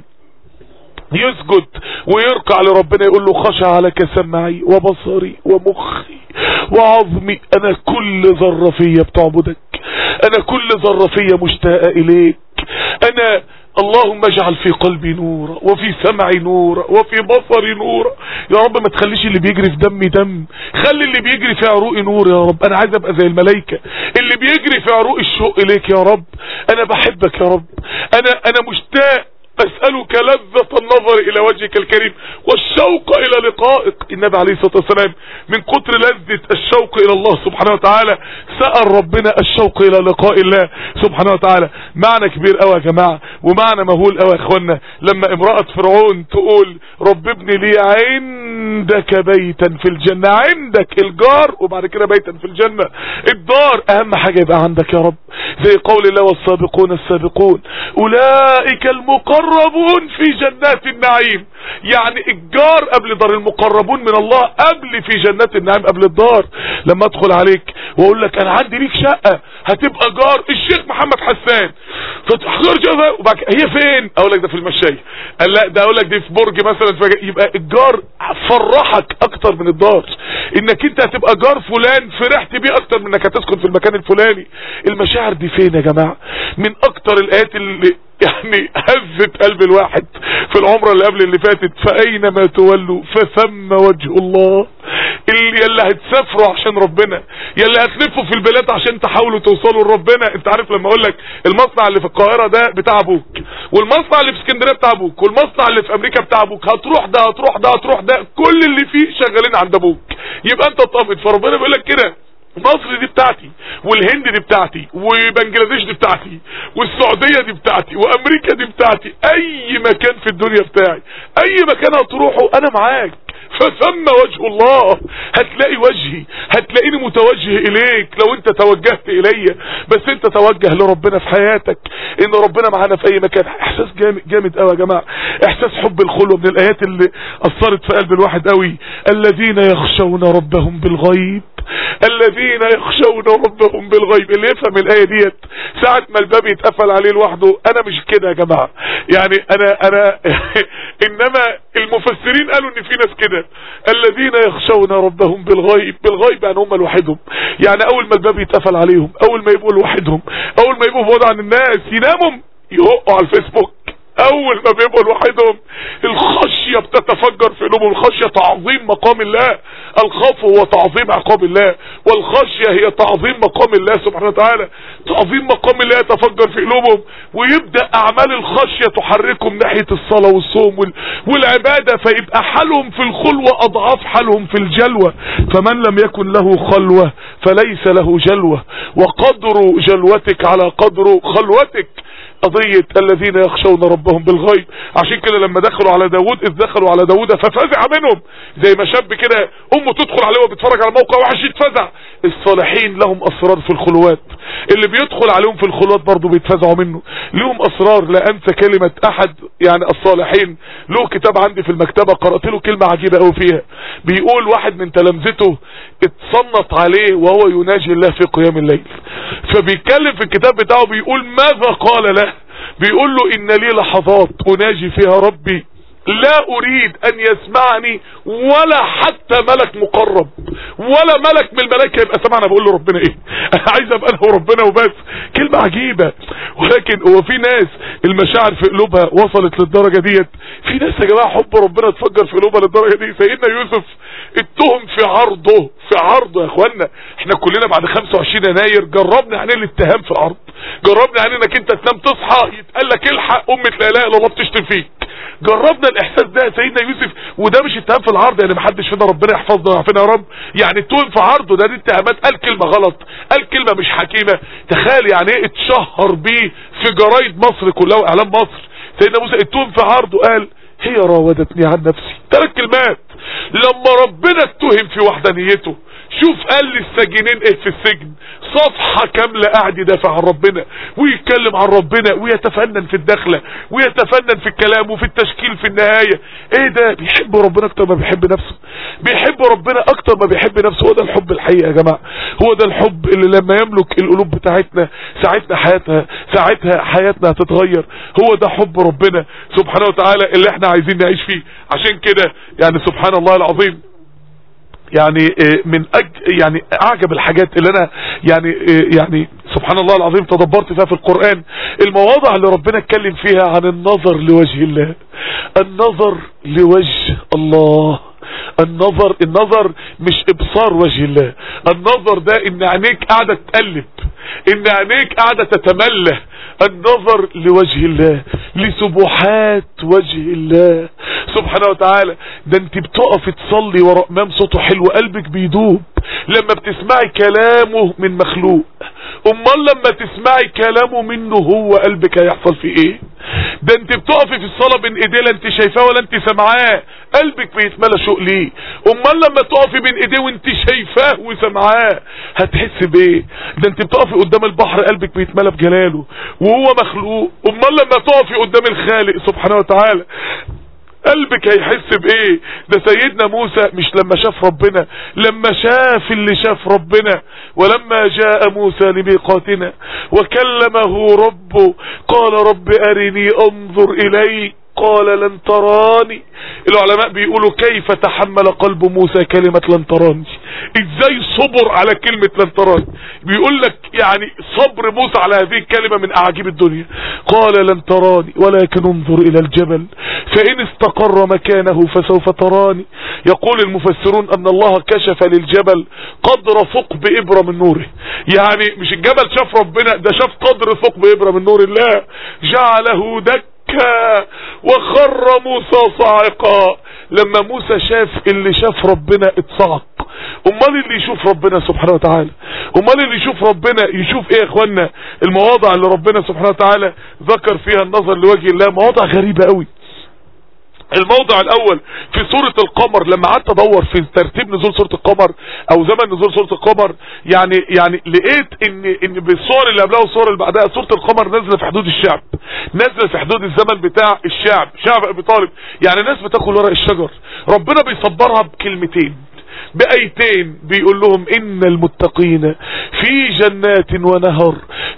يسجد ويركع لربنا يقول له خشع لك سمعي وبصري ومخي وعظمي انا كل ذرة فيا بتعبدك انا كل ذرة فيا مشتاقة اليك انا اللهم اجعل في قلبي نورا وفي سمعي نورا وفي بصري نورا يا رب ما تخليش اللي بيجري في دمي دم خلي اللي بيجري في عروقي نور يا رب انا عايز ابقى زي الملائكة اللي بيجري في عروق الشوق اليك يا رب انا بحبك يا رب انا انا مشتاق أسألك لذة النظر إلى وجهك الكريم والشوق إلى لقائك النبي عليه الصلاة والسلام من كتر لذة الشوق إلى الله سبحانه وتعالى سأل ربنا الشوق إلى لقاء الله سبحانه وتعالى معنى كبير قوي يا جماعة ومعنى مهول قوي يا اخوانا لما امرأة فرعون تقول رب ابن لي عندك بيتا في الجنة عندك الجار وبعد كده بيتا في الجنة الدار اهم حاجة يبقى عندك يا رب زي قول الله والسابقون السابقون اولئك المقربون المقربون في جنات النعيم يعني الجار قبل دار المقربون من الله قبل في جنات النعيم قبل الدار لما ادخل عليك واقول لك انا عندي ليك شقة هتبقى جار الشيخ محمد حسان فتحضر جوه وبعد هي فين اقول لك ده في المشاية قال لا ده اقول لك دي في برج مثلا فج... يبقى الجار فرحك اكتر من الدار انك انت هتبقى جار فلان فرحت بيه اكتر من انك هتسكن في المكان الفلاني المشاعر دي فين يا جماعة من اكتر الايات اللي يعني هزت قلب الواحد في العمرة اللي قبل اللي فاتت فاينما تولوا فثم وجه الله اللي يلي هتسافروا عشان ربنا يلي هتلفوا في البلاد عشان تحاولوا توصلوا لربنا انت عارف لما اقول لك المصنع اللي في القاهرة ده بتاع ابوك والمصنع اللي في اسكندرية بتاع ابوك والمصنع اللي في امريكا بتاع ابوك هتروح ده هتروح ده هتروح ده كل اللي فيه شغالين عند ابوك يبقى انت طابت فربنا بيقول لك كده مصر دي بتاعتي والهند دي بتاعتي وبنجلاديش دي بتاعتي والسعودية دي بتاعتي وامريكا دي بتاعتي اي مكان في الدنيا بتاعي اي مكان هتروحه انا معاك فثم وجه الله هتلاقي وجهي هتلاقيني متوجه اليك لو انت توجهت الي بس انت توجه لربنا في حياتك ان ربنا معانا في اي مكان احساس جامد جامد قوي يا جماعه احساس حب الخلوه من الايات اللي اثرت في قلب الواحد قوي الذين يخشون ربهم بالغيب الذين يخشون ربهم بالغيب اللي يفهم الآية ديت ساعة ما الباب يتقفل عليه لوحده انا مش كده يا جماعة يعني انا انا انما المفسرين قالوا ان في ناس كده الذين يخشون ربهم بالغيب بالغيب يعني هم لوحدهم يعني اول ما الباب يتقفل عليهم اول ما يبقوا لوحدهم اول ما يبقوا بعاد عن الناس يناموا يهقوا على الفيسبوك اول ما بيبقوا لوحدهم الخشية بتتفجر في قلوبهم الخشية تعظيم مقام الله الخوف هو تعظيم عقاب الله والخشية هي تعظيم مقام الله سبحانه وتعالى تعظيم مقام الله يتفجر في قلوبهم ويبدأ اعمال الخشية تحركهم ناحية الصلاة والصوم وال- والعبادة فيبقى حالهم في الخلوة اضعاف حالهم في الجلوة فمن لم يكن له خلوة فليس له جلوة وقدر جلوتك على قدر خلوتك قضية الذين يخشون ربهم بالغيب عشان كده لما دخلوا على داود اذ دخلوا على داود ففزع منهم زي ما شاب كده امه تدخل عليه وبيتفرج على موقع وحش يتفزع الصالحين لهم اسرار في الخلوات اللي بيدخل عليهم في الخلوات برضه بيتفزعوا منه لهم اسرار لا انسى كلمة احد يعني الصالحين له كتاب عندي في المكتبة قرأت له كلمة عجيبة قوي فيها بيقول واحد من تلامذته اتصنت عليه وهو يناجي الله في قيام الليل فبيتكلم في الكتاب بتاعه بيقول ماذا قال له بيقول له ان لي لحظات اناجي فيها ربي لا اريد ان يسمعني ولا حتى ملك مقرب ولا ملك من الملائكه يبقى سمعنا بقول له ربنا ايه انا عايز ابقى انا وربنا وبس كلمه عجيبه ولكن هو في ناس المشاعر في قلوبها وصلت للدرجه ديت في ناس يا جماعه حب ربنا اتفجر في قلوبها للدرجه دي سيدنا يوسف اتهم في عرضه في عرضه يا اخوانا احنا كلنا بعد 25 يناير جربنا يعني الاتهام في العرض جربنا يعني انك انت تنام تصحى يتقال لك الحق امه لا اله الا الله بتشتم فيك جربنا الاحساس ده يا سيدنا يوسف وده مش اتهام في العرض يعني محدش فينا ربنا يحفظنا ويعافينا يا رب يعني اتهم في عرضه ده دي اتهامات قال كلمه غلط قال كلمه مش حكيمه تخيل يعني ايه اتشهر بيه في جرايد مصر كلها واعلام مصر سيدنا موسى اتهم في عرضه قال هي راودتني عن نفسي ثلاث كلمات لما ربنا اتهم في وحدانيته شوف قال للساجنين ايه في السجن صفحة كاملة قاعد يدافع عن ربنا ويتكلم عن ربنا ويتفنن في الدخلة ويتفنن في الكلام وفي التشكيل في النهاية ايه ده بيحب ربنا اكتر ما بيحب نفسه بيحب ربنا اكتر ما بيحب نفسه هو ده الحب الحقيقي يا جماعة هو ده الحب اللي لما يملك القلوب بتاعتنا ساعتنا حياتها ساعتها حياتنا هتتغير هو ده حب ربنا سبحانه وتعالى اللي احنا عايزين نعيش فيه عشان كده يعني سبحان الله العظيم يعني من أج يعني اعجب الحاجات اللي انا يعني يعني سبحان الله العظيم تدبرت فيها في القرآن المواضع اللي ربنا اتكلم فيها عن النظر لوجه الله النظر لوجه الله النظر النظر مش ابصار وجه الله النظر ده ان عينيك قاعدة تقلب ان عينيك قاعدة تتملى النظر لوجه الله لسبحات وجه الله سبحانه وتعالى ده انت بتقف تصلي ورا امام صوته حلو قلبك بيدوب لما بتسمعي كلامه من مخلوق امال لما تسمعي كلامه منه هو قلبك هيحصل فيه ايه ده انت بتقفي في الصلاة بين ايديه لا انت شايفاه ولا انت سامعاه قلبك بيتملى شوق ليه امال لما تقفي بين ايديه وانت شايفاه وسامعاه هتحس بايه ده انت بتقفي قدام البحر قلبك بيتملى بجلاله وهو مخلوق امال لما تقفي قدام الخالق سبحانه وتعالى قلبك هيحس بايه ده سيدنا موسى مش لما شاف ربنا لما شاف اللي شاف ربنا ولما جاء موسى لميقاتنا وكلمه ربه قال رب ارني انظر اليك قال لن تراني العلماء بيقولوا كيف تحمل قلب موسى كلمة لن تراني ازاي صبر على كلمة لن تراني بيقول لك يعني صبر موسى على هذه الكلمة من اعاجيب الدنيا قال لن تراني ولكن انظر الى الجبل فان استقر مكانه فسوف تراني يقول المفسرون ان الله كشف للجبل قدر ثقب ابرة من نوره يعني مش الجبل شاف ربنا ده شاف قدر ثقب ابرة من نور الله جعله دك وخر موسى صاعقا لما موسى شاف اللي شاف ربنا اتصعق امال اللي يشوف ربنا سبحانه وتعالى امال اللي يشوف ربنا يشوف ايه يا اخوانا المواضع اللي ربنا سبحانه وتعالى ذكر فيها النظر لوجه الله مواضع غريبة قوي الموضع الاول في سورة القمر لما قعدت ادور في ترتيب نزول سورة القمر او زمن نزول سورة القمر يعني يعني لقيت ان ان بالصور اللي قبلها والصور اللي بعدها سورة القمر نازله في حدود الشعب نازله في حدود الزمن بتاع الشعب شعب ابي طالب يعني ناس بتاكل ورق الشجر ربنا بيصبرها بكلمتين بأيتين بيقول لهم إن المتقين في جنات ونهر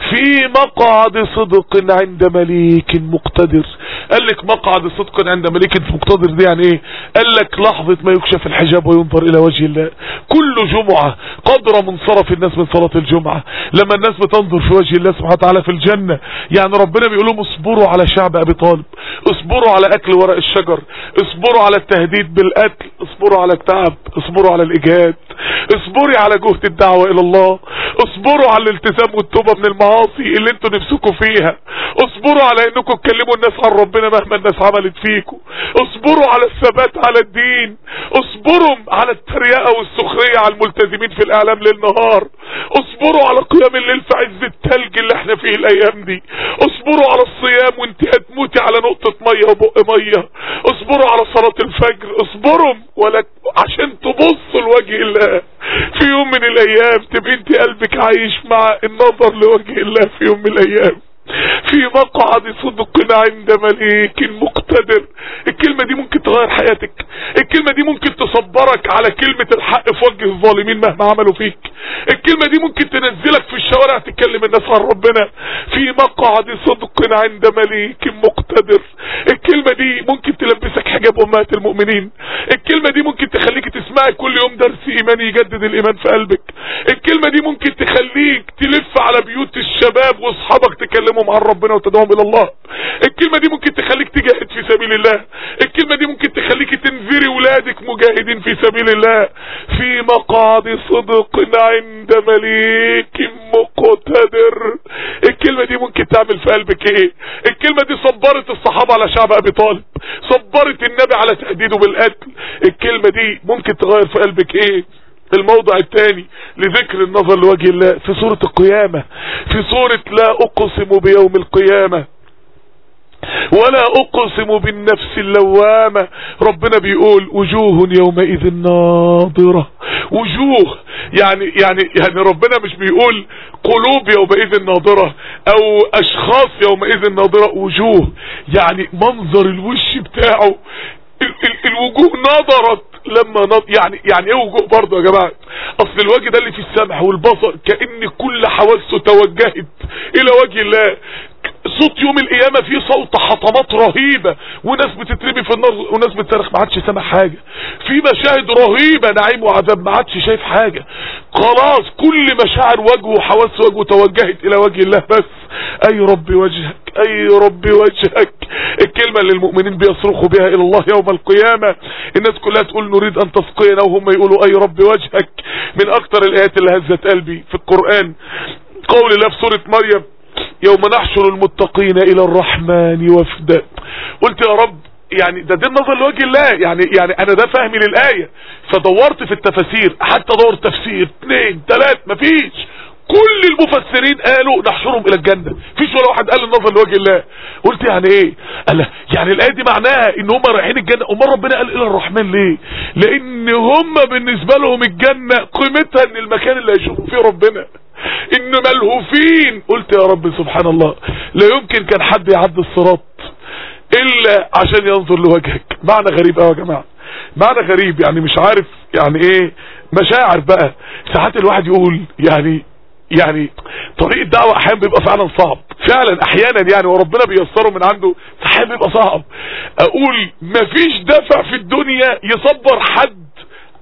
في مقعد صدق عند مليك مقتدر قال لك مقعد صدق عند مليك مقتدر دي يعني ايه قال لك لحظة ما يكشف الحجاب وينظر الى وجه الله كل جمعة قدر منصرف الناس من صلاة الجمعة لما الناس بتنظر في وجه الله سبحانه وتعالى في الجنة يعني ربنا بيقول لهم اصبروا على شعب ابي طالب اصبروا على اكل ورق الشجر اصبروا على التهديد بالقتل اصبروا على التعب اصبروا على الاجهاد اصبري على جهد الدعوة الى الله اصبروا على الالتزام والتوبة من المعاصي اللي انتوا نفسكم فيها اصبروا على انكم تكلموا الناس عن ربنا مهما الناس عملت فيكم اصبروا على الثبات على الدين اصبروا على التريقة والسخرية على الملتزمين في الاعلام ليل نهار اصبروا على قيام الليل في عز التلج اللي احنا فيه الايام دي اصبروا على الصيام وانت هتموتي على نقطة مية وبق مية اصبروا على صلاة الفجر اصبروا ولا عشان تبصوا لوجه الله في يوم من الايام تبقى انت قلبك عايش مع النظر لوجه الله في يوم من الايام في مقعد صدق عند مليك مقتدر الكلمة دي ممكن تغير حياتك الكلمة دي ممكن تصبرك على كلمة الحق في وجه الظالمين مهما عملوا فيك الكلمة دي ممكن تنزلك في الشوارع تكلم الناس عن ربنا في مقعد صدق عند مليك مقتدر الكلمة دي ممكن تلبسك حجاب امهات المؤمنين الكلمة دي ممكن تخليك تسمعي كل يوم درس ايماني يجدد الايمان في قلبك الكلمة دي ممكن تخليك تلف على بيوت الشباب واصحابك تكلمهم عن ربنا وتدعوهم الى الله الكلمة دي ممكن تخليك تجاهد في سبيل الله الكلمة دي ممكن تخليك تنذري ولادك مجاهدين في سبيل الله في مقعد صدق عند مليك مقتدر الكلمة دي ممكن تعمل في قلبك ايه الكلمة دي صبرت الصحابة على شعب ابي طالب صبرت النبي على تهديده بالقتل الكلمة دي ممكن تغير في قلبك ايه الموضع الثاني لذكر النظر لوجه الله في سورة القيامة في سورة لا اقسم بيوم القيامة ولا اقسم بالنفس اللوامة ربنا بيقول وجوه يومئذ ناظرة وجوه يعني يعني يعني ربنا مش بيقول قلوب يومئذ ناظرة او اشخاص يومئذ ناظرة وجوه يعني منظر الوش بتاعه ال ال الوجوه نظرت لما نض... يعني يعني ايه وجوه برضه يا جماعه اصل الوجه ده اللي في السمع والبصر كان كل حواسه توجهت الى وجه الله صوت يوم القيامة فيه صوت حطمات رهيبة وناس بتترمي في النار وناس بتصرخ ما عادش سامع حاجة في مشاهد رهيبة نعيم وعذاب ما عادش شايف حاجة خلاص كل مشاعر وجهه وحواس وجهه توجهت الى وجه الله بس اي ربي وجهك اي ربي وجهك الكلمة اللي المؤمنين بيصرخوا بها الى الله يوم القيامة الناس كلها تقول نريد ان تسقينا وهم يقولوا اي ربي وجهك من اكتر الايات اللي هزت قلبي في القرآن قول الله في سورة مريم يوم نحشر المتقين الى الرحمن وفدا قلت يا رب يعني ده دي النظر لوجه الله يعني يعني انا ده فهمي للآية فدورت في التفاسير حتى دور تفسير اثنين ثلاث مفيش كل المفسرين قالوا نحشرهم الى الجنة فيش ولا واحد قال النظر لوجه الله قلت يعني ايه قال يعني الايه دي معناها ان هم رايحين الجنة امال ربنا قال الى الرحمن ليه لان هم بالنسبة لهم الجنة قيمتها ان المكان اللي هيشوفوا فيه ربنا ان ملهوفين قلت يا رب سبحان الله لا يمكن كان حد يعدي الصراط الا عشان ينظر لوجهك معنى غريب قوي يا جماعه معنى غريب يعني مش عارف يعني ايه مشاعر بقى ساعات الواحد يقول يعني يعني طريق الدعوة احيانا بيبقى فعلا صعب فعلا احيانا يعني وربنا بيسره من عنده احيانا بيبقى صعب اقول مفيش دفع في الدنيا يصبر حد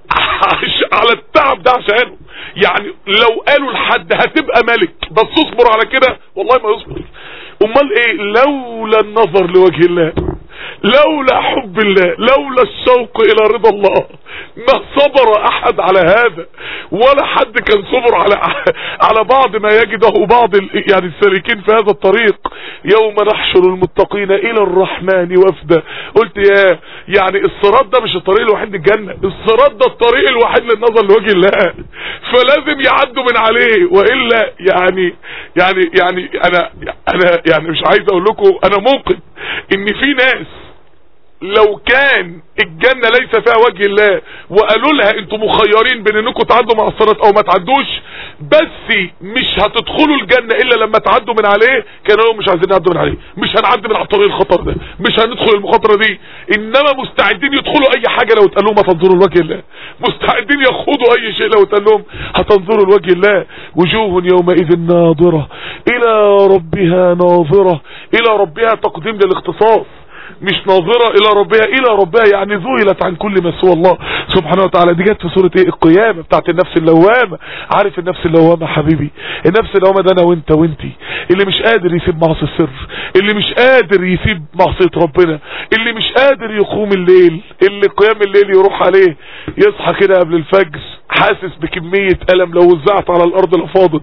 على التعب ده عشانه يعني لو قالوا لحد هتبقى ملك بس اصبر على كده والله ما يصبر امال ايه لولا النظر لوجه الله لولا حب الله لولا الشوق الى رضا الله ما صبر احد على هذا ولا حد كان صبر على على بعض ما يجده بعض يعني السالكين في هذا الطريق يوم نحشر المتقين الى الرحمن وفدا قلت يا يعني الصراط ده مش الطريق الوحيد للجنه الصراط ده الطريق الوحيد للنظر لوجه الله فلازم يعدوا من عليه والا يعني يعني يعني انا انا يعني مش عايز اقول لكم انا موقن ان في ناس لو كان الجنة ليس فيها وجه الله وقالوا لها انتم مخيرين بين انكم تعدوا مع الصلاة او ما تعدوش بس مش هتدخلوا الجنة الا لما تعدوا من عليه كانوا لهم مش عايزين يعدوا من عليه مش هنعدي من على الطريق الخطر ده مش هندخل المخاطرة دي انما مستعدين يدخلوا اي حاجة لو اتقال لهم هتنظروا لوجه الله مستعدين يخوضوا اي شيء لو اتقال لهم هتنظروا لوجه الله وجوه يومئذ ناظرة الى ربها ناظرة الى ربها تقديم للاختصاص مش ناظرة الى ربها الى ربها يعني ذهلت عن كل ما سوى الله سبحانه وتعالى دي جت في سورة ايه القيامة بتاعت النفس اللوامة عارف النفس اللوامة حبيبي النفس اللوامة ده انا وانت وانتي اللي مش قادر يسيب معصية السر اللي مش قادر يسيب معصية ربنا اللي مش قادر يقوم الليل اللي قيام الليل يروح عليه يصحى كده قبل الفجر حاسس بكمية ألم لو وزعت على الأرض لفاضت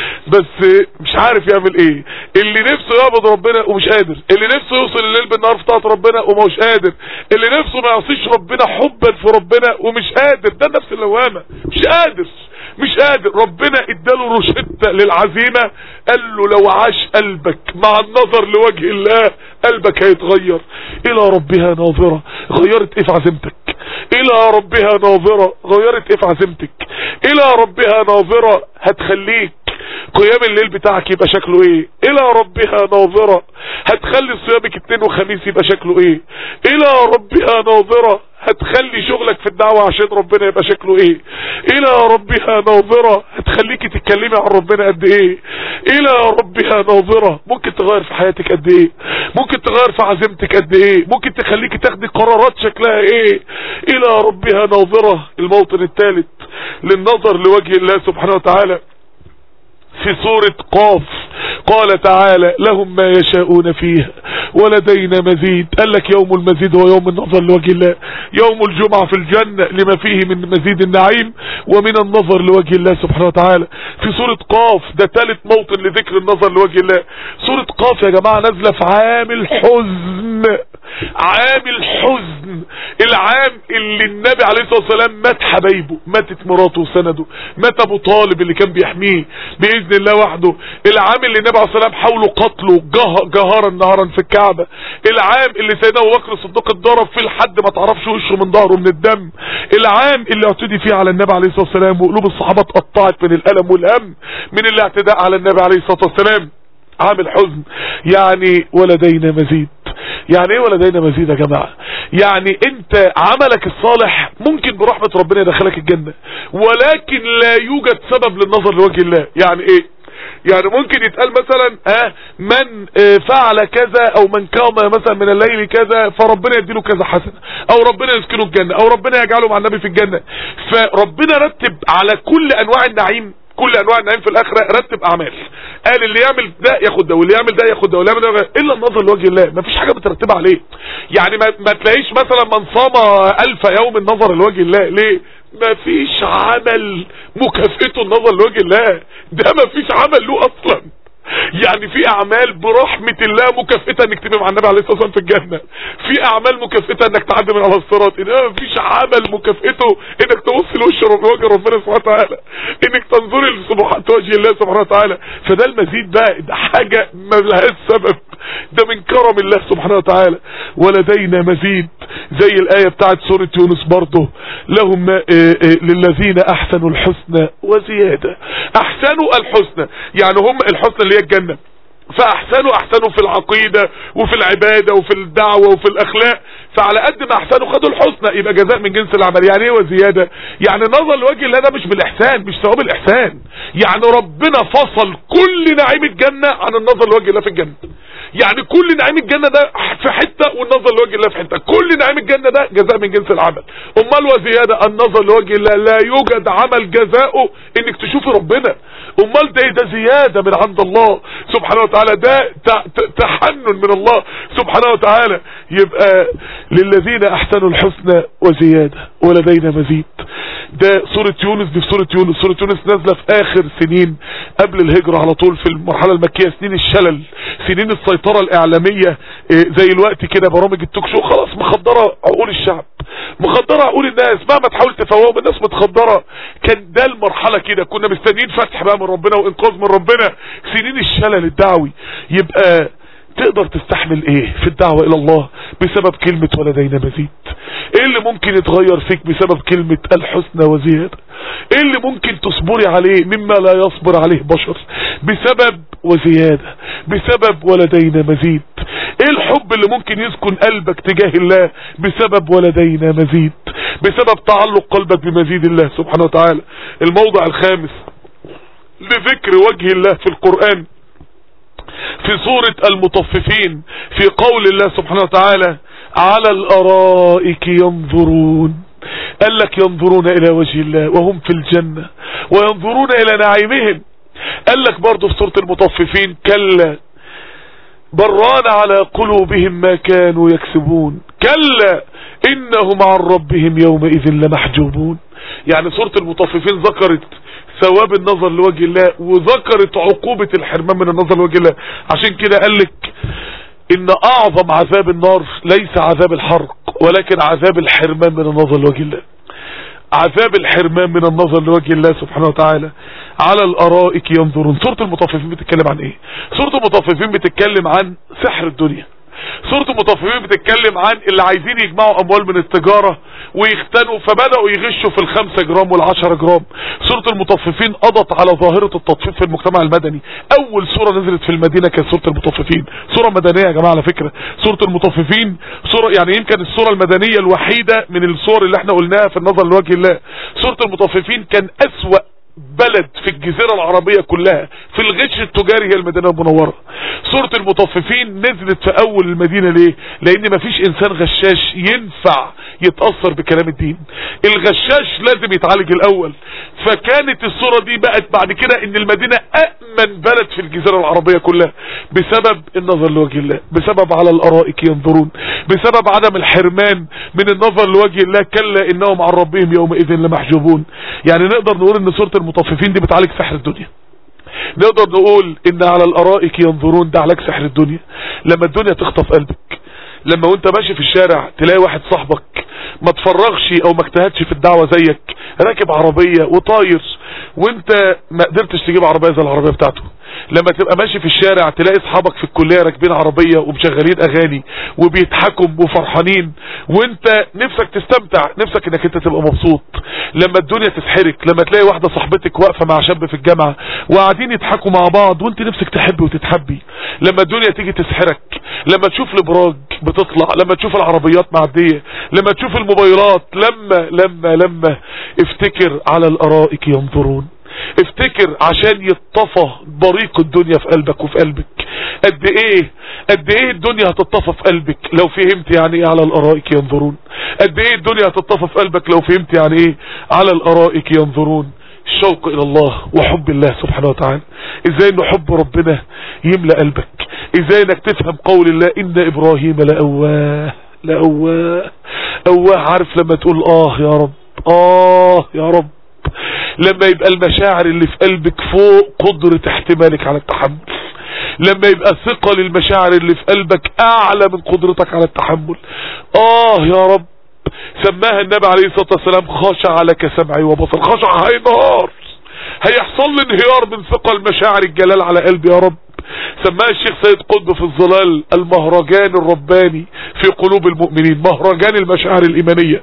بس مش عارف يعمل ايه اللي نفسه يعبد ربنا ومش قادر اللي نفسه يوصل الليل بالنهار في طاعة ربنا ومش قادر اللي نفسه ما يعصيش ربنا حبا في ربنا ومش قادر ده نفس اللوامة مش قادر مش قادر ربنا اداله روشتة للعزيمة قال له لو عاش قلبك مع النظر لوجه الله قلبك هيتغير الى ربها ناظرة غيرت ايه في عزيمتك الى ربها ناظرة غيرت ايه في عزيمتك الى ربها ناظرة هتخليك قيام الليل بتاعك يبقى شكله ايه الى ربها ناظرة هتخلي صيامك اثنين وخميس يبقى شكله ايه الى ربها ناظرة هتخلي شغلك في الدعوة عشان ربنا يبقى شكله ايه الى ربها ناظرة هتخليكي تتكلمي عن ربنا قد ايه الى ربها ناظرة ممكن تغير في حياتك قد ايه ممكن تغير في عزيمتك قد ايه ممكن تخليكي تاخدي قرارات شكلها ايه الى ربها ناظرة الموطن الثالث للنظر لوجه الله سبحانه وتعالى في سورة قاف قال تعالى لهم ما يشاءون فيها ولدينا مزيد قال لك يوم المزيد هو يوم النظر لوجه الله يوم الجمعة في الجنة لما فيه من مزيد النعيم ومن النظر لوجه الله سبحانه وتعالى في سورة قاف ده ثالث موطن لذكر النظر لوجه الله سورة قاف يا جماعة نازلة في عام الحزن عام الحزن العام اللي النبي عليه الصلاة والسلام مات حبايبه ماتت مراته وسنده مات ابو طالب اللي كان بيحميه باذن الله وحده العام اللي النبي عليه الصلاة والسلام حاولوا قتله جه جهارا نهارا في الكعبة العام اللي سيدنا ابو بكر الصديق اتضرب فيه لحد ما تعرفش وشه من ظهره من الدم العام اللي اعتدي فيه على النبي عليه الصلاة والسلام وقلوب الصحابة اتقطعت من الالم والهم من الاعتداء على النبي عليه الصلاة والسلام عام الحزن يعني ولدينا مزيد يعني ايه ولدينا مزيد يا جماعة يعني انت عملك الصالح ممكن برحمة ربنا يدخلك الجنة ولكن لا يوجد سبب للنظر لوجه الله يعني ايه يعني ممكن يتقال مثلا اه من اه فعل كذا او من قام مثلا من الليل كذا فربنا يديله كذا حسنة او ربنا يسكنه الجنة او ربنا يجعله مع النبي في الجنة فربنا رتب على كل انواع النعيم كل انواع النعيم في الاخره رتب اعمال قال اللي يعمل ده ياخد ده واللي يعمل ده ياخد ده واللي يعمل ده الا النظر لوجه الله ما فيش حاجه مترتبه عليه يعني ما, ما تلاقيش مثلا من صام الف يوم النظر لوجه الله ليه ما فيش عمل مكافئته النظر لوجه الله ده ما فيش عمل له اصلا يعني في اعمال برحمة الله مكافئة انك تبقى مع النبي عليه الصلاة والسلام في الجنة في اعمال مكافئة انك تعدي من على الصراط انما مفيش عمل مكافئته انك توصل وش وجه ربنا سبحانه وتعالى انك تنظري لسبحانه وجه الله سبحانه وتعالى فده المزيد بقى ده حاجة ما لهاش سبب ده من كرم الله سبحانه وتعالى ولدينا مزيد زي الآية بتاعت سورة يونس برضه لهم اه اه للذين احسنوا الحسنى وزيادة احسنوا الحسنى يعني هم الحسنى اللي هي الجنة فاحسنوا احسنوا في العقيدة وفي العبادة وفي الدعوة وفي الاخلاق فعلى قد ما احسنوا خدوا الحسنى يبقى جزاء من جنس العمل يعني ايه وزيادة يعني نظر لوجه الله ده مش بالاحسان مش ثواب الاحسان يعني ربنا فصل كل نعيم الجنة عن النظر لوجه الله في الجنة يعني كل نعيم الجنة ده في حتة والنظر لوجه الله في حتة كل نعيم الجنة ده جزاء من جنس العمل امال وزيادة النظر لوجه الله لا يوجد عمل جزاؤه انك تشوفي ربنا امال ده ده زيادة من عند الله سبحانه وتعالى ده تحنن من الله سبحانه وتعالى يبقى للذين احسنوا الحسنى وزيادة ولدينا مزيد ده سورة يونس دي في سورة يونس سورة يونس نازلة في اخر سنين قبل الهجرة على طول في المرحلة المكية سنين الشلل سنين السيطرة الاعلامية زي الوقت كده برامج التوك شو خلاص مخدرة عقول الشعب مخدرة عقول الناس مهما تحاول تفوهم الناس متخدرة كان ده المرحلة كده كنا مستنيين فتح بقى من ربنا وانقاذ من ربنا سنين الشلل الدعوي يبقى تقدر تستحمل ايه في الدعوة الى الله بسبب كلمة ولدينا مزيد ايه اللي ممكن يتغير فيك بسبب كلمة الحسنى وزيادة ايه اللي ممكن تصبري عليه مما لا يصبر عليه بشر بسبب وزيادة بسبب ولدينا مزيد ايه الحب اللي ممكن يسكن قلبك تجاه الله بسبب ولدينا مزيد بسبب تعلق قلبك بمزيد الله سبحانه وتعالى الموضع الخامس لذكر وجه الله في القرآن في سورة المطففين في قول الله سبحانه وتعالى على الارائك ينظرون قال لك ينظرون الى وجه الله وهم في الجنة وينظرون الى نعيمهم قال لك برضه في سورة المطففين كلا بران على قلوبهم ما كانوا يكسبون كلا انهم عن ربهم يومئذ لمحجوبون يعني سورة المطففين ذكرت ثواب النظر لوجه الله وذكرت عقوبة الحرمان من النظر لوجه الله عشان كده قال لك ان اعظم عذاب النار ليس عذاب الحرق ولكن عذاب الحرمان من النظر لوجه الله عذاب الحرمان من النظر لوجه الله سبحانه وتعالى على الارائك ينظرون سورة المطففين بتتكلم عن ايه سورة المطففين بتتكلم عن سحر الدنيا سورة المطففين بتتكلم عن اللي عايزين يجمعوا اموال من التجارة ويختنوا فبدأوا يغشوا في الخمسة جرام والعشرة جرام سورة المطففين قضت على ظاهرة التطفيف في المجتمع المدني اول سورة نزلت في المدينة كانت سورة المطففين سورة مدنية يا جماعة على فكرة سورة المطففين سورة يعني يمكن السورة المدنية الوحيدة من السور اللي احنا قلناها في النظر لوجه الله سورة المطففين كان اسوأ بلد في الجزيرة العربية كلها في الغش التجاري هي المدينة المنورة سورة المطففين نزلت في اول المدينة ليه لان مفيش انسان غشاش ينفع يتأثر بكلام الدين الغشاش لازم يتعالج الاول فكانت الصورة دي بقت بعد كده ان المدينة امن بلد في الجزيرة العربية كلها بسبب النظر لوجه الله بسبب على الارائك ينظرون بسبب عدم الحرمان من النظر لوجه الله كلا انهم عن ربهم يومئذ لمحجوبون يعني نقدر نقول ان سورة المطففين دي بتعالج سحر الدنيا نقدر نقول ان على الارائك ينظرون ده علاج سحر الدنيا لما الدنيا تخطف قلبك لما وانت ماشي في الشارع تلاقي واحد صاحبك ما تفرغش او ما اجتهدش في الدعوة زيك راكب عربية وطاير وانت ما قدرتش تجيب عربية زي العربية بتاعته لما تبقى ماشي في الشارع تلاقي اصحابك في الكلية راكبين عربية ومشغلين اغاني وبيضحكوا وفرحانين وانت نفسك تستمتع نفسك انك انت تبقى مبسوط لما الدنيا تسحرك لما تلاقي واحدة صاحبتك واقفة مع شاب في الجامعة وقاعدين يضحكوا مع بعض وانت نفسك تحبي وتتحبي لما الدنيا تيجي تسحرك لما تشوف الابراج بتطلع لما تشوف العربيات معدية لما تشوف الموبايلات لما لما لما افتكر على الارائك ينظرون افتكر عشان يتطفى بريق الدنيا في قلبك وفي قلبك قد ايه قد ايه الدنيا هتتطفى في قلبك لو فهمت يعني ايه على الارائك ينظرون قد ايه الدنيا هتتطفى في قلبك لو فهمت يعني ايه على الارائك ينظرون الشوق الى الله وحب الله سبحانه وتعالى ازاي ان حب ربنا يملأ قلبك ازاي انك تفهم قول الله ان ابراهيم لأواه لأواه أواه عارف لما تقول اه يا رب اه يا رب لما يبقى المشاعر اللي في قلبك فوق قدرة احتمالك على التحمل لما يبقى ثقة للمشاعر اللي في قلبك اعلى من قدرتك على التحمل اه يا رب سماها النبي عليه الصلاة والسلام خشع لك سمعي وبصر خشع هينهار هيحصل لي انهيار من ثقة المشاعر الجلال على قلبي يا رب سماها الشيخ سيد قطب في الظلال المهرجان الرباني في قلوب المؤمنين مهرجان المشاعر الإيمانية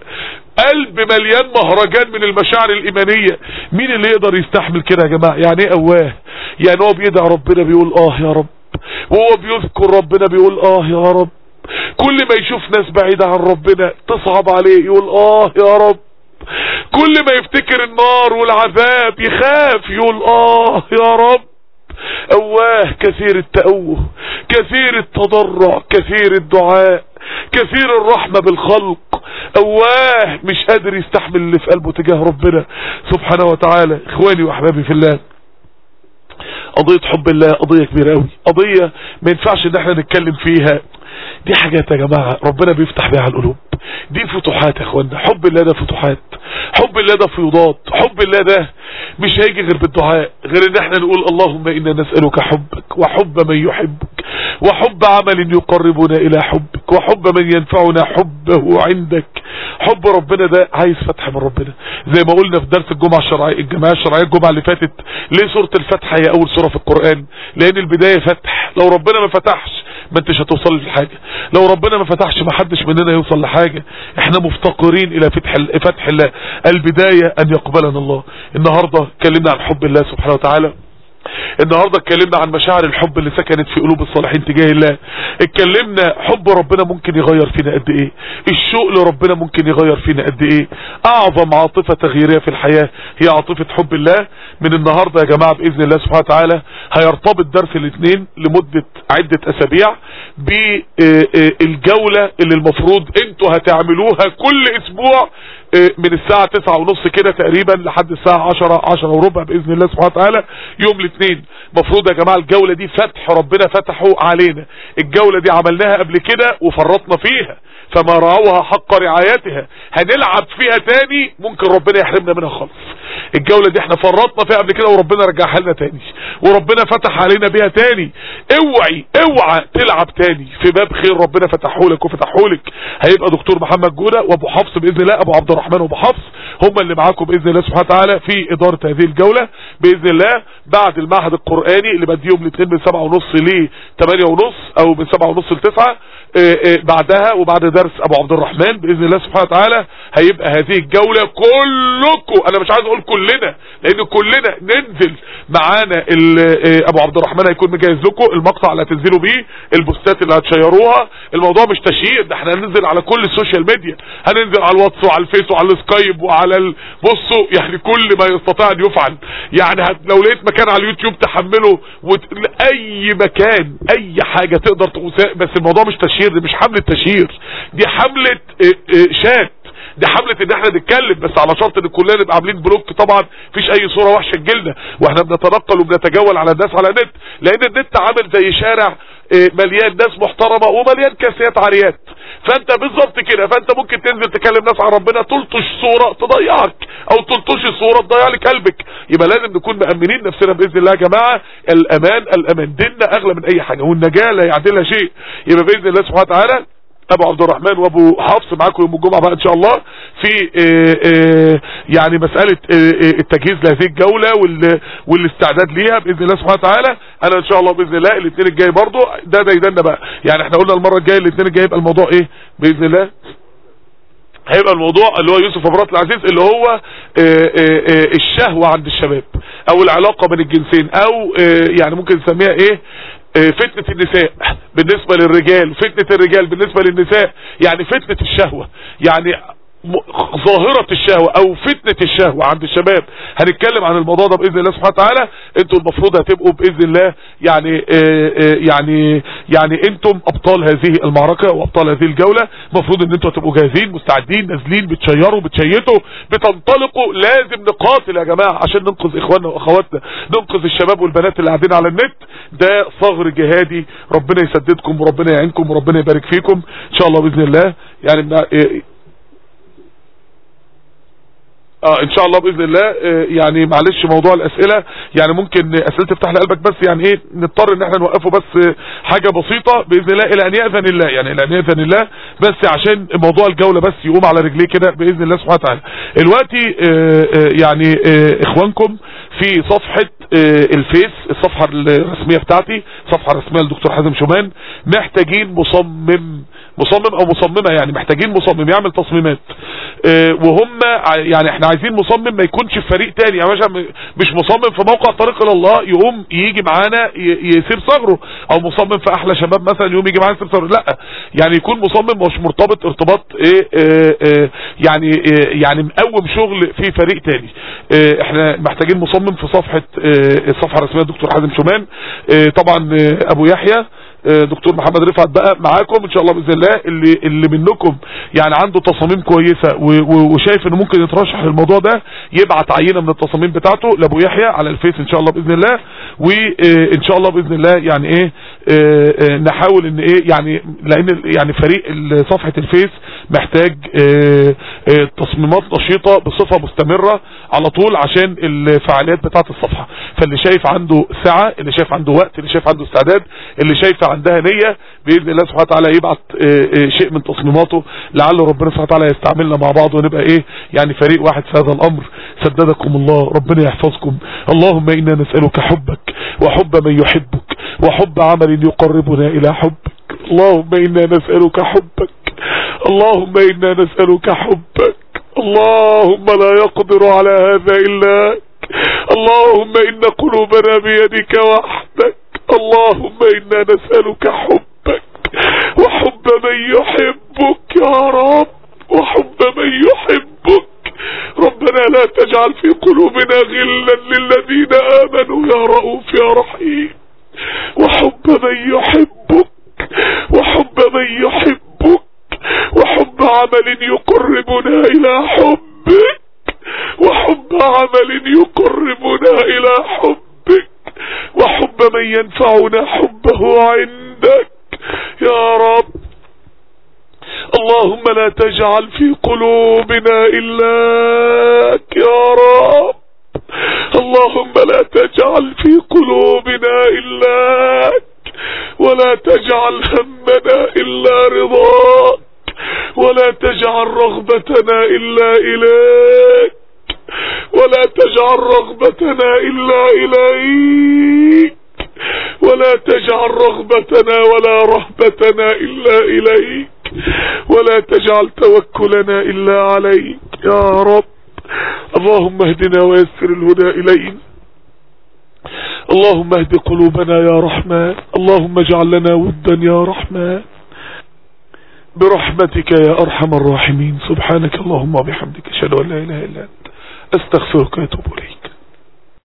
قلب مليان مهرجان من المشاعر الإيمانية مين اللي يقدر يستحمل كده يا جماعة يعني ايه اواه يعني هو بيدعي ربنا بيقول اه يا رب وهو بيذكر ربنا بيقول اه يا رب كل ما يشوف ناس بعيدة عن ربنا تصعب عليه يقول اه يا رب كل ما يفتكر النار والعذاب يخاف يقول اه يا رب اواه كثير التأوه كثير التضرع كثير الدعاء كثير الرحمة بالخلق اواه مش قادر يستحمل اللي في قلبه تجاه ربنا سبحانه وتعالى اخواني واحبابي في الله قضية حب الله قضية كبيرة قوي قضية ما ينفعش ان احنا نتكلم فيها دي حاجات يا جماعة ربنا بيفتح بيها القلوب دي فتوحات يا اخوانا حب الله ده فتوحات حب الله ده فيضات حب الله ده مش هيجي غير بالدعاء غير ان احنا نقول اللهم انا نسألك حبك وحب من يحبك وحب عمل يقربنا الى حبك وحب من ينفعنا حبه عندك حب ربنا ده عايز فتح من ربنا زي ما قلنا في درس الجمعة الشرعية الجماعة الشرعية الجمعة اللي فاتت ليه سورة الفتح هي اول سورة في القرآن لان البداية فتح لو ربنا ما فتحش ما انتش هتوصل لحاجة لو ربنا ما فتحش ما حدش مننا يوصل لحاجة احنا مفتقرين الى فتح فتح الله البداية ان يقبلنا الله النهاردة اتكلمنا عن حب الله سبحانه وتعالى النهاردة اتكلمنا عن مشاعر الحب اللي سكنت في قلوب الصالحين تجاه الله اتكلمنا حب ربنا ممكن يغير فينا قد ايه الشوق لربنا ممكن يغير فينا قد ايه اعظم عاطفة تغييرية في الحياة هي عاطفة حب الله من النهاردة يا جماعة باذن الله سبحانه وتعالى هيرتبط درس الاثنين لمدة عدة اسابيع بالجولة اللي المفروض انتوا هتعملوها كل اسبوع من الساعة تسعة ونص كده تقريبا لحد الساعة عشرة عشرة وربع بإذن الله سبحانه وتعالى يوم الاثنين مفروض يا جماعة الجولة دي فتح ربنا فتحه علينا الجولة دي عملناها قبل كده وفرطنا فيها فما رعوها حق رعايتها هنلعب فيها تاني ممكن ربنا يحرمنا منها خالص الجولة دي احنا فرطنا فيها قبل كده وربنا رجعها لنا تاني وربنا فتح علينا بيها تاني اوعي اوعى تلعب تاني في باب خير ربنا فتحه لك وفتحه لك هيبقى دكتور محمد جودة وابو حفص باذن الله ابو عبد الرحمن وابو حفص هم اللي معاكم باذن الله سبحانه وتعالى في ادارة هذه الجولة باذن الله بعد المعهد القرآني اللي بديهم الاثنين من سبعة ونص ل 8 ونص او من سبعة ونص لتسعة بعدها وبعد درس ابو عبد الرحمن باذن الله سبحانه وتعالى هيبقى هذه الجولة كلكم انا مش عايز اقول كلنا لان كلنا ننزل معانا ابو عبد الرحمن هيكون مجهز لكم المقطع اللي هتنزلوا بيه البوستات اللي هتشيروها الموضوع مش تشهير ده احنا هننزل على كل السوشيال ميديا هننزل على الواتس وعلى الفيس وعلى السكايب وعلى ال... بصوا يعني كل ما يستطيع ان يفعل يعني هت... لو لقيت مكان على اليوتيوب تحمله وت... اي مكان اي حاجة تقدر تقوسها بس الموضوع مش تشهير دي مش حملة تشهير دي حملة شات دي حملة ان احنا نتكلم بس على شرط ان كلنا نبقى عاملين بلوك طبعا مفيش اي صورة وحشة تجيلنا واحنا بنتنقل وبنتجول على الناس على النت لان النت عامل زي شارع مليان ناس محترمة ومليان كاسيات عاريات فانت بالظبط كده فانت ممكن تنزل تكلم ناس عن ربنا تلطش صورة تضيعك او تلطش صورة تضيع لك قلبك يبقى لازم نكون مأمنين نفسنا باذن الله يا جماعة الامان الامان ديننا اغلى من اي حاجة والنجاة لا يعدلها شيء يبقى باذن الله سبحانه وتعالى ابو عبد الرحمن وابو حفص معاكم يوم الجمعة بقى ان شاء الله في اه اه يعني مسألة اه التجهيز لهذه الجولة والاستعداد ليها باذن الله سبحانه وتعالى انا ان شاء الله باذن الله الاثنين الجاي برضو ده دايدنا بقى يعني احنا قلنا المرة الجاية الاثنين الجاي يبقى الموضوع ايه باذن الله هيبقى الموضوع اللي هو يوسف ابراط العزيز اللي هو الشهوة عند الشباب او العلاقة بين الجنسين او يعني ممكن نسميها ايه فتنة النساء بالنسبة للرجال فتنة الرجال بالنسبة للنساء يعني فتنة الشهوة يعني ظاهرة الشهوة او فتنة الشهوة عند الشباب هنتكلم عن الموضوع ده باذن الله سبحانه وتعالى انتوا المفروض هتبقوا باذن الله يعني يعني يعني انتم ابطال هذه المعركة وابطال هذه الجولة المفروض ان انتوا هتبقوا جاهزين مستعدين نازلين بتشيروا بتشيتوا بتنطلقوا لازم نقاتل يا جماعة عشان ننقذ اخواننا واخواتنا ننقذ الشباب والبنات اللي قاعدين على النت ده ثغر جهادي ربنا يسددكم وربنا يعينكم وربنا يبارك فيكم ان شاء الله باذن الله يعني اه ان شاء الله باذن الله آه يعني معلش موضوع الاسئله يعني ممكن اسئله تفتح لي قلبك بس يعني ايه نضطر ان احنا نوقفه بس آه حاجه بسيطه باذن الله الى ان ياذن الله يعني الى ان ياذن الله بس عشان موضوع الجوله بس يقوم على رجليه كده باذن الله سبحانه وتعالى دلوقتي آه يعني اخوانكم في صفحه الفيس الصفحه الرسميه بتاعتي صفحه رسميه للدكتور حازم شومان محتاجين مصمم مصمم او مصممة يعني محتاجين مصمم يعمل تصميمات اه وهم يعني احنا عايزين مصمم ما يكونش في فريق تاني يعني مثلا مش مصمم في موقع طريق الى الله يقوم يجي معانا يسيب صغره او مصمم في احلى شباب مثلا يقوم يجي معانا يسيب صغره لا يعني يكون مصمم مش مرتبط ارتباط ايه اه اه يعني ايه يعني مقوم شغل في فريق تاني اه احنا محتاجين مصمم في صفحة اه الصفحة الرسمية الدكتور حازم شومان اه طبعا اه ابو يحيى دكتور محمد رفعت بقى معاكم ان شاء الله باذن الله اللي اللي منكم يعني عنده تصاميم كويسه وشايف انه ممكن يترشح للموضوع ده يبعت عينه من التصاميم بتاعته لابو يحيى على الفيس ان شاء الله باذن الله وان شاء الله باذن الله يعني ايه نحاول ان ايه يعني لان يعني فريق صفحه الفيس محتاج تصميمات نشيطه بصفه مستمره على طول عشان الفعاليات بتاعه الصفحه فاللي شايف عنده سعه اللي شايف عنده وقت اللي شايف عنده استعداد اللي شايف عندها نية بإذن الله سبحانه وتعالى يبعت شيء من تصميماته لعل ربنا سبحانه وتعالى يستعملنا مع بعض ونبقى ايه يعني فريق واحد في هذا الامر سددكم الله ربنا يحفظكم اللهم انا نسألك حبك وحب من يحبك وحب عمل يقربنا الى حبك اللهم انا نسألك حبك اللهم انا نسألك حبك اللهم لا يقدر على هذا الا اللهم إن قلوبنا بيدك وحدك اللهم إنا نسألك حبك وحب من يحبك يا رب وحب من يحبك ربنا لا تجعل في قلوبنا غلا للذين آمنوا يا رؤوف يا رحيم وحب من يحبك وحب من يحبك وحب عمل يقربنا إلى حبك وحب عمل يقربنا إلى حبك وحب من ينفعنا حبه عندك يا رب اللهم لا تجعل في قلوبنا إلاك يا رب اللهم لا تجعل في قلوبنا إلاك ولا تجعل همنا إلا رضاك ولا تجعل رغبتنا إلا إليك ولا تجعل رغبتنا إلا إليك ولا تجعل رغبتنا ولا رهبتنا إلا إليك ولا تجعل توكلنا إلا عليك يا رب اللهم اهدنا ويسر الهدى إلينا اللهم اهد قلوبنا يا رحمن اللهم اجعل لنا ودا يا رحمن برحمتك يا أرحم الراحمين سبحانك اللهم وبحمدك أشهد أن لا إله إلا أنت أستغفرك وأتوب إليك